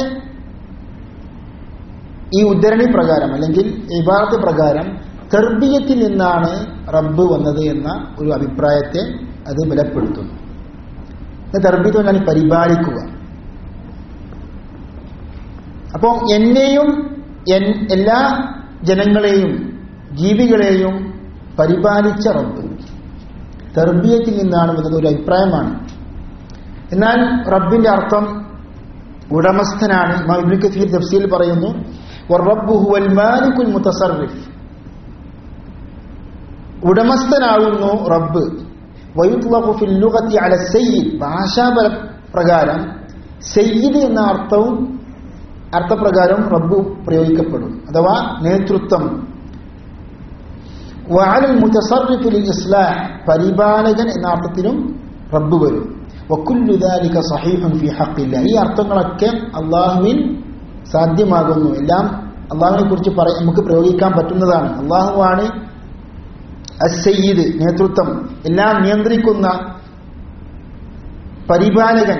ഈ ഉദ്ധരണി പ്രകാരം അല്ലെങ്കിൽ ഇബാദത്ത് പ്രകാരം തെർബിയത്തിൽ നിന്നാണ് റബ്ബ് വന്നത് എന്ന ഒരു അഭിപ്രായത്തെ അത് ബലപ്പെടുത്തുന്നു തെർബിയത്ത് എന്നാൽ പരിപാലിക്കുക അപ്പോൾ എന്നെയും എല്ലാ ജനങ്ങളെയും ജീവികളെയും പരിപാലിച്ച റബ്ബ് തെർബിയത്തിൽ നിന്നാണ് വന്നത് ഒരു അഭിപ്രായമാണ് എന്നാൽ റബ്ബിന്റെ അർത്ഥം ഉടമസ്ഥനാണ് ഇമാം ഇബ്നു കസീർ തഫ്സീൽ പറയുന്നു വറബ്ബു ഹുവൽ മാലിക്കുൽ മുതസർരിഫ് ഉടമസ്ഥനാകുന്നു റബ്ബ് വയുത്ലഖു ഫിൽ ലുഗത്തി അല സയ്യിദ് ഭാഷാ പ്രകാരം സയ്യിദ് എന്ന അർത്ഥവും അർത്ഥപ്രകാരം റബ്ബ് പ്രയോഗിക്കപ്പെടും അഥവാ നേതൃത്വം വഅലൽ മുതസർരിഫ് ലിൽ ഇസ്ലാഹ് പരിപാലകൻ എന്ന അർത്ഥത്തിലും റബ്ബ് വരും വക്കുല്ലു ദാലിക സഹീഹുൻ ഫി ഹഖില്ല ഈ അർത്ഥങ്ങളൊക്കെ അള്ളാഹുവിൽ സാധ്യമാകുന്നു എല്ലാം അള്ളാഹുവിനെ കുറിച്ച് പറ നമുക്ക് പ്രയോഗിക്കാൻ പറ്റുന്നതാണ് അള്ളാഹുവാണ് അസയ്യിദ് നേതൃത്വം എല്ലാം നിയന്ത്രിക്കുന്ന പരിപാലകൻ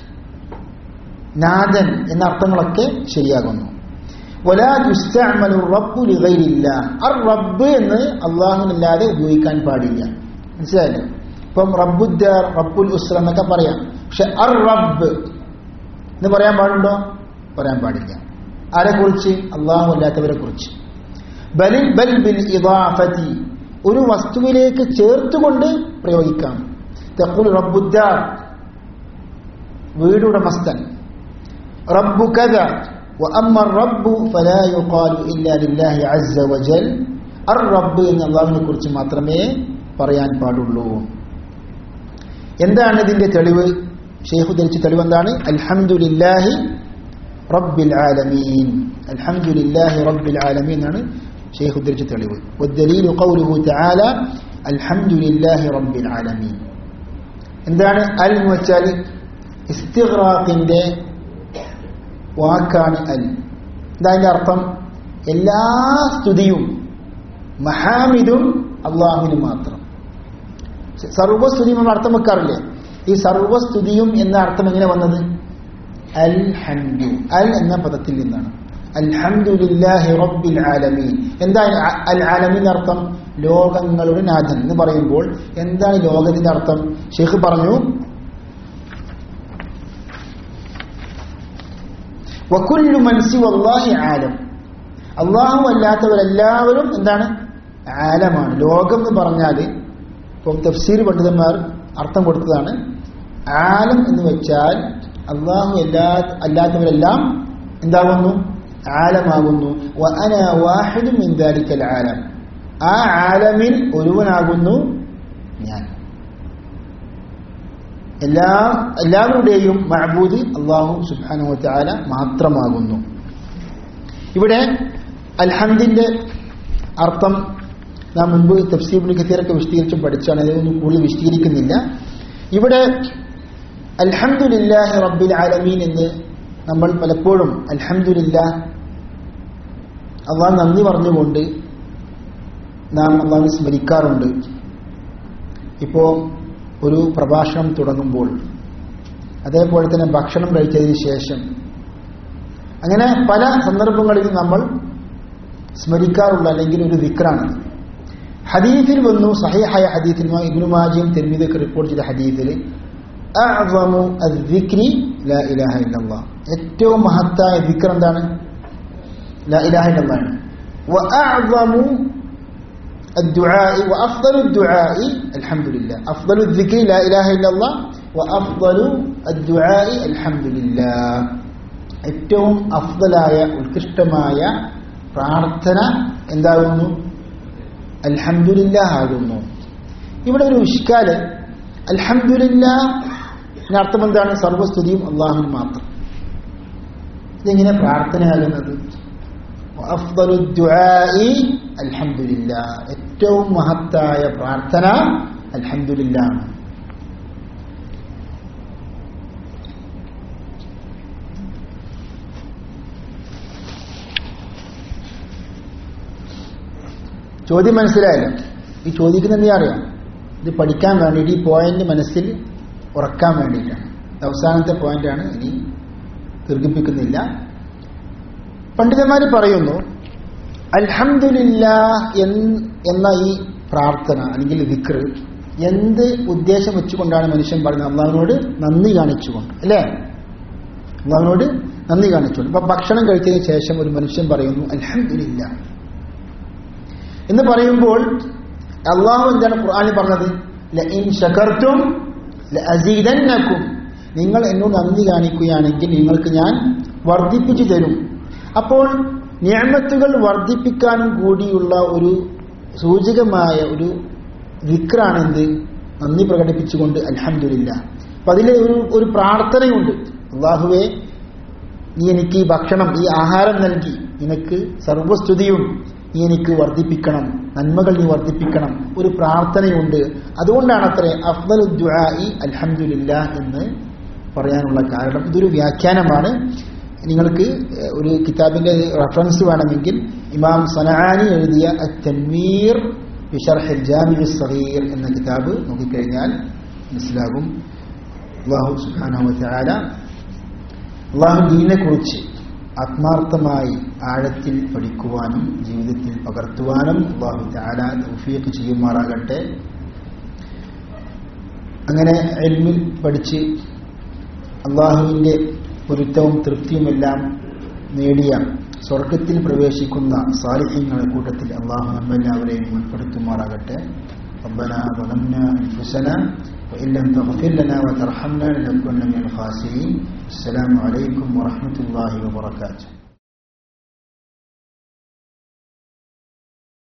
നാഥൻ എന്ന അർത്ഥങ്ങളൊക്കെ ശരിയാകുന്നു വലാ തുസ്തഅമലു റബ്ബു ലിഗൈരില്ല അർ റബ്ബ് എന്ന് അള്ളാഹുവിനല്ലാതെ ഉപയോഗിക്കാൻ പാടില്ല മനസ്സിലായല്ലോ ഇപ്പം റബ്ബുദ്ദാർ റബ്ബുൽ ഉസ്ര എന്നൊക്കെ പറയാം പക്ഷെ അർ റബ്ബ് എന്ന് പറയാൻ പാടുണ്ടോ പറയാൻ പാടില്ല ആരെ കുറിച്ച് അള്ളാഹു അല്ലാത്തവരെ കുറിച്ച് ബലിൽ ബൽ ബിൽ ഇദാഫതി ഒരു വസ്തുവിലേക്ക് ചേർത്തുകൊണ്ട് പ്രയോഗിക്കാം തഖുൽ റബ്ബുദ്ദാർ വീടുടമസ്ഥൻ റബ്ബു കഥ وأما الرب فلا يقال إلا لله عز وجل الرب എന്ന് അള്ളാഹുവിനെ കുറിച്ച് മാത്രമേ പറയാൻ പാടുള്ളൂ എന്താണ് ഇതിന്റെ തെളിവ് ഷെയ്ഖ് ഉദ്ധരിച്ച തെളിവ് എന്താണ് അൽഹംദുലില്ലാഹി റബ്ബിൽ ആലമീൻ അൽഹംദുലില്ലാഹി റബ്ബിൽ ആലമീൻ എന്നാണ് ഷെയ്ഖ് ഉദ്ധരിച്ച തെളിവ് والدليل قوله تعالى الحمد لله رب العالمين എന്താണ് അൽ എന്ന് വെച്ചാൽ ഇസ്തിഗ്റാഖിന്റെ വാക്കാണ് അൽ എന്താ അതിന്റെ അർത്ഥം എല്ലാ സ്തുതിയും മഹാമിദും അള്ളാഹുവിന് മാത്രം സർവസ്തുതിയും നമ്മൾ അർത്ഥം വെക്കാറില്ലേ ഈ സർവസ്തുതിയും എന്ന അർത്ഥം എങ്ങനെ വന്നത് അൽ ഹംദു അൽ എന്ന പദത്തിൽ നിന്നാണ് അൽഹംദുലില്ലാഹി റബ്ബിൽ ആലമീൻ എന്താണ് അൽ ആലമീൻ അർത്ഥം ലോകങ്ങളുടെ നാഥൻ എന്ന് പറയുമ്പോൾ എന്താണ് ലോകത്തിന്റെ അർത്ഥം ഷെയ്ഖ് പറഞ്ഞു വക്കുല്ലു മനസ്സി വല്ലാഹി ആലം അള്ളാഹു അല്ലാത്തവരെല്ലാവരും എന്താണ് ആലമാണ് ലോകം എന്ന് പറഞ്ഞാൽ ഇപ്പം തഫ്സീർ പണ്ഡിതന്മാർ അർത്ഥം കൊടുത്തതാണ് ആലം എന്ന് വെച്ചാൽ അള്ളാഹു എല്ലാ അല്ലാത്തവരെല്ലാം എന്താകുന്നു ആലമാകുന്നു വഅന വാഹിദും മിൻ ദാലിക്കൽ ആലം ആ ആലമിൽ ഒരുവനാകുന്നു ഞാൻ എല്ലാ എല്ലാവരുടെയും മഹബൂദ് അള്ളാഹു സുബാനു വല മാത്രമാകുന്നു ഇവിടെ അൽഹന്ദിന്റെ അർത്ഥം നാം മുൻപ് തഫ്സീബിന് കത്തീറൊക്കെ വിശദീകരിച്ച് പഠിച്ചാണ് അതൊന്നും കൂടുതൽ വിശദീകരിക്കുന്നില്ല ഇവിടെ അൽഹംദുലില്ലാഹി റബ്ബിൽ ആലമീൻ എന്ന് നമ്മൾ പലപ്പോഴും അൽഹംദുലില്ല അള്ളാഹ് നന്ദി പറഞ്ഞുകൊണ്ട് നാം അള്ളാഹിനെ സ്മരിക്കാറുണ്ട് ഇപ്പോൾ ഒരു പ്രഭാഷണം തുടങ്ങുമ്പോൾ അതേപോലെ തന്നെ ഭക്ഷണം കഴിച്ചതിന് ശേഷം അങ്ങനെ പല സന്ദർഭങ്ങളിൽ നമ്മൾ സ്മരിക്കാറുള്ള അല്ലെങ്കിൽ ഒരു വിക്രാണ് ഹദീഫിൽ വന്നു സഹിഹായ ഹദീഫിൽ ഇബ്നു മാജിയും തിരുമിതൊക്കെ റിപ്പോർട്ട് ചെയ്ത ഹദീഫിൽ അഅ്സമു അദ്ദിക്രി ലാ ഇലാഹ ഇല്ലല്ലാഹ് ഏറ്റവും മഹത്തായ ദിക്ർ എന്താണ് ലാ ഇലാഹ ഇല്ലല്ലാഹ് വഅഅ്സമു الدعاء وأفضل الدعاء الحمد لله أفضل الذكر لا إله إلا الله وأفضل الدعاء الحمد لله ഏറ്റവും അഫ്ദലായ ഉത്കൃഷ്ടമായ പ്രാർത്ഥന എന്താകുന്നു അൽഹംദുലില്ല ആകുന്നു ഇവിടെ ഒരു ഇഷ്കാല് അൽഹംദുലില്ല അർത്ഥം എന്താണ് സർവസ്തുതിയും അള്ളാഹുവിന് മാത്രം ഇതെങ്ങനെ പ്രാർത്ഥനയാകുന്നത് അഫ്ദലു ദുആഇ അൽഹംദുലില്ല ഏറ്റവും മഹത്തായ പ്രാർത്ഥന അൽഹംദുലില്ല ആണ് ചോദ്യം മനസ്സിലായല്ലോ ഈ ചോദിക്കുന്ന എന്താ അറിയാം ഇത് പഠിക്കാൻ വേണ്ടിയിട്ട് ഈ പോയിന്റ് മനസ്സിൽ ഉറക്കാൻ വേണ്ടിയിട്ടാണ് അവസാനത്തെ പോയിന്റാണ് ഇനി ദീർഘിപ്പിക്കുന്നില്ല പണ്ഡിതന്മാർ പറയുന്നു അൽഹംദുലില്ല എന്ന ഈ പ്രാർത്ഥന അല്ലെങ്കിൽ വിക്ർ എന്ത് ഉദ്ദേശം വെച്ചുകൊണ്ടാണ് മനുഷ്യൻ പറയുന്നത് അള്ളാഹുവിനോട് നന്ദി കാണിച്ചുകൊണ്ട് അല്ലേ അള്ളാഹുവിനോട് നന്ദി കാണിച്ചുകൊണ്ട് ഇപ്പൊ ഭക്ഷണം കഴിച്ചതിന് ശേഷം ഒരു മനുഷ്യൻ പറയുന്നു അൽഹംദുലില്ല എന്ന് പറയുമ്പോൾ അള്ളാഹു എന്താണ് ഖുർആാനിൽ പറഞ്ഞത് ലഇൻ ശകർത്തും ലഅസീദന്നക്കും നിങ്ങൾ എന്നോട് നന്ദി കാണിക്കുകയാണെങ്കിൽ നിങ്ങൾക്ക് ഞാൻ വർദ്ധിപ്പിച്ചു തരും അപ്പോൾ ഞാമത്തുകൾ വർദ്ധിപ്പിക്കാനും കൂടിയുള്ള ഒരു സൂചകമായ ഒരു വിക്രാണെന്ത് നന്ദി പ്രകടിപ്പിച്ചുകൊണ്ട് അൽഹംദുലില്ല അപ്പൊ അതിലെ ഒരു ഒരു പ്രാർത്ഥനയുണ്ട് അള്ളാഹുവെ നീ എനിക്ക് ഈ ഭക്ഷണം ഈ ആഹാരം നൽകി നിനക്ക് സർവസ്തുതിയും നീ എനിക്ക് വർദ്ധിപ്പിക്കണം നന്മകൾ നീ വർദ്ധിപ്പിക്കണം ഒരു പ്രാർത്ഥനയുണ്ട് അതുകൊണ്ടാണ് അത്ര അഫ്ദൽ ദുആഇ അൽഹംദുലില്ല എന്ന് പറയാനുള്ള കാരണം ഇതൊരു വ്യാഖ്യാനമാണ് നിങ്ങൾക്ക് ഒരു കിതാബിന്റെ റെഫറൻസ് വേണമെങ്കിൽ ഇമാം സനആനി എഴുതിയ തൻവീർ ബിഷർഹ് ജാമി സഗീർ എന്ന കിതാബ് നോക്കിക്കഴിഞ്ഞാൽ മനസ്സിലാകും അള്ളാഹു സുബ്ഹാനഹു വതആല അള്ളാഹു ദീനെ കുറിച്ച് ആത്മാർത്ഥമായി ആഴത്തിൽ പഠിക്കുവാനും ജീവിതത്തിൽ പകർത്തുവാനും അള്ളാഹു തആല തൗഫീഖ് ചെയ്യുമാറാകട്ടെ അങ്ങനെ എൽമിൽ പഠിച്ച് അള്ളാഹുവിൻ്റെ പൊരുത്തവും തൃപ്തിയുമെല്ലാം നേടിയ സ്വർഗത്തിൽ പ്രവേശിക്കുന്ന സാലിഹ്യങ്ങളുടെ കൂട്ടത്തിൽ അള്ളാഹു നമ്മെല്ലാവരെയും ഉൾപ്പെടുത്തുമാറാകട്ടെ ربنا ظلمنا أنفسنا وإن لم تغفر لنا وترحمنا لنكن من الخاسرين السلام عليكم ورحمة الله وبركاته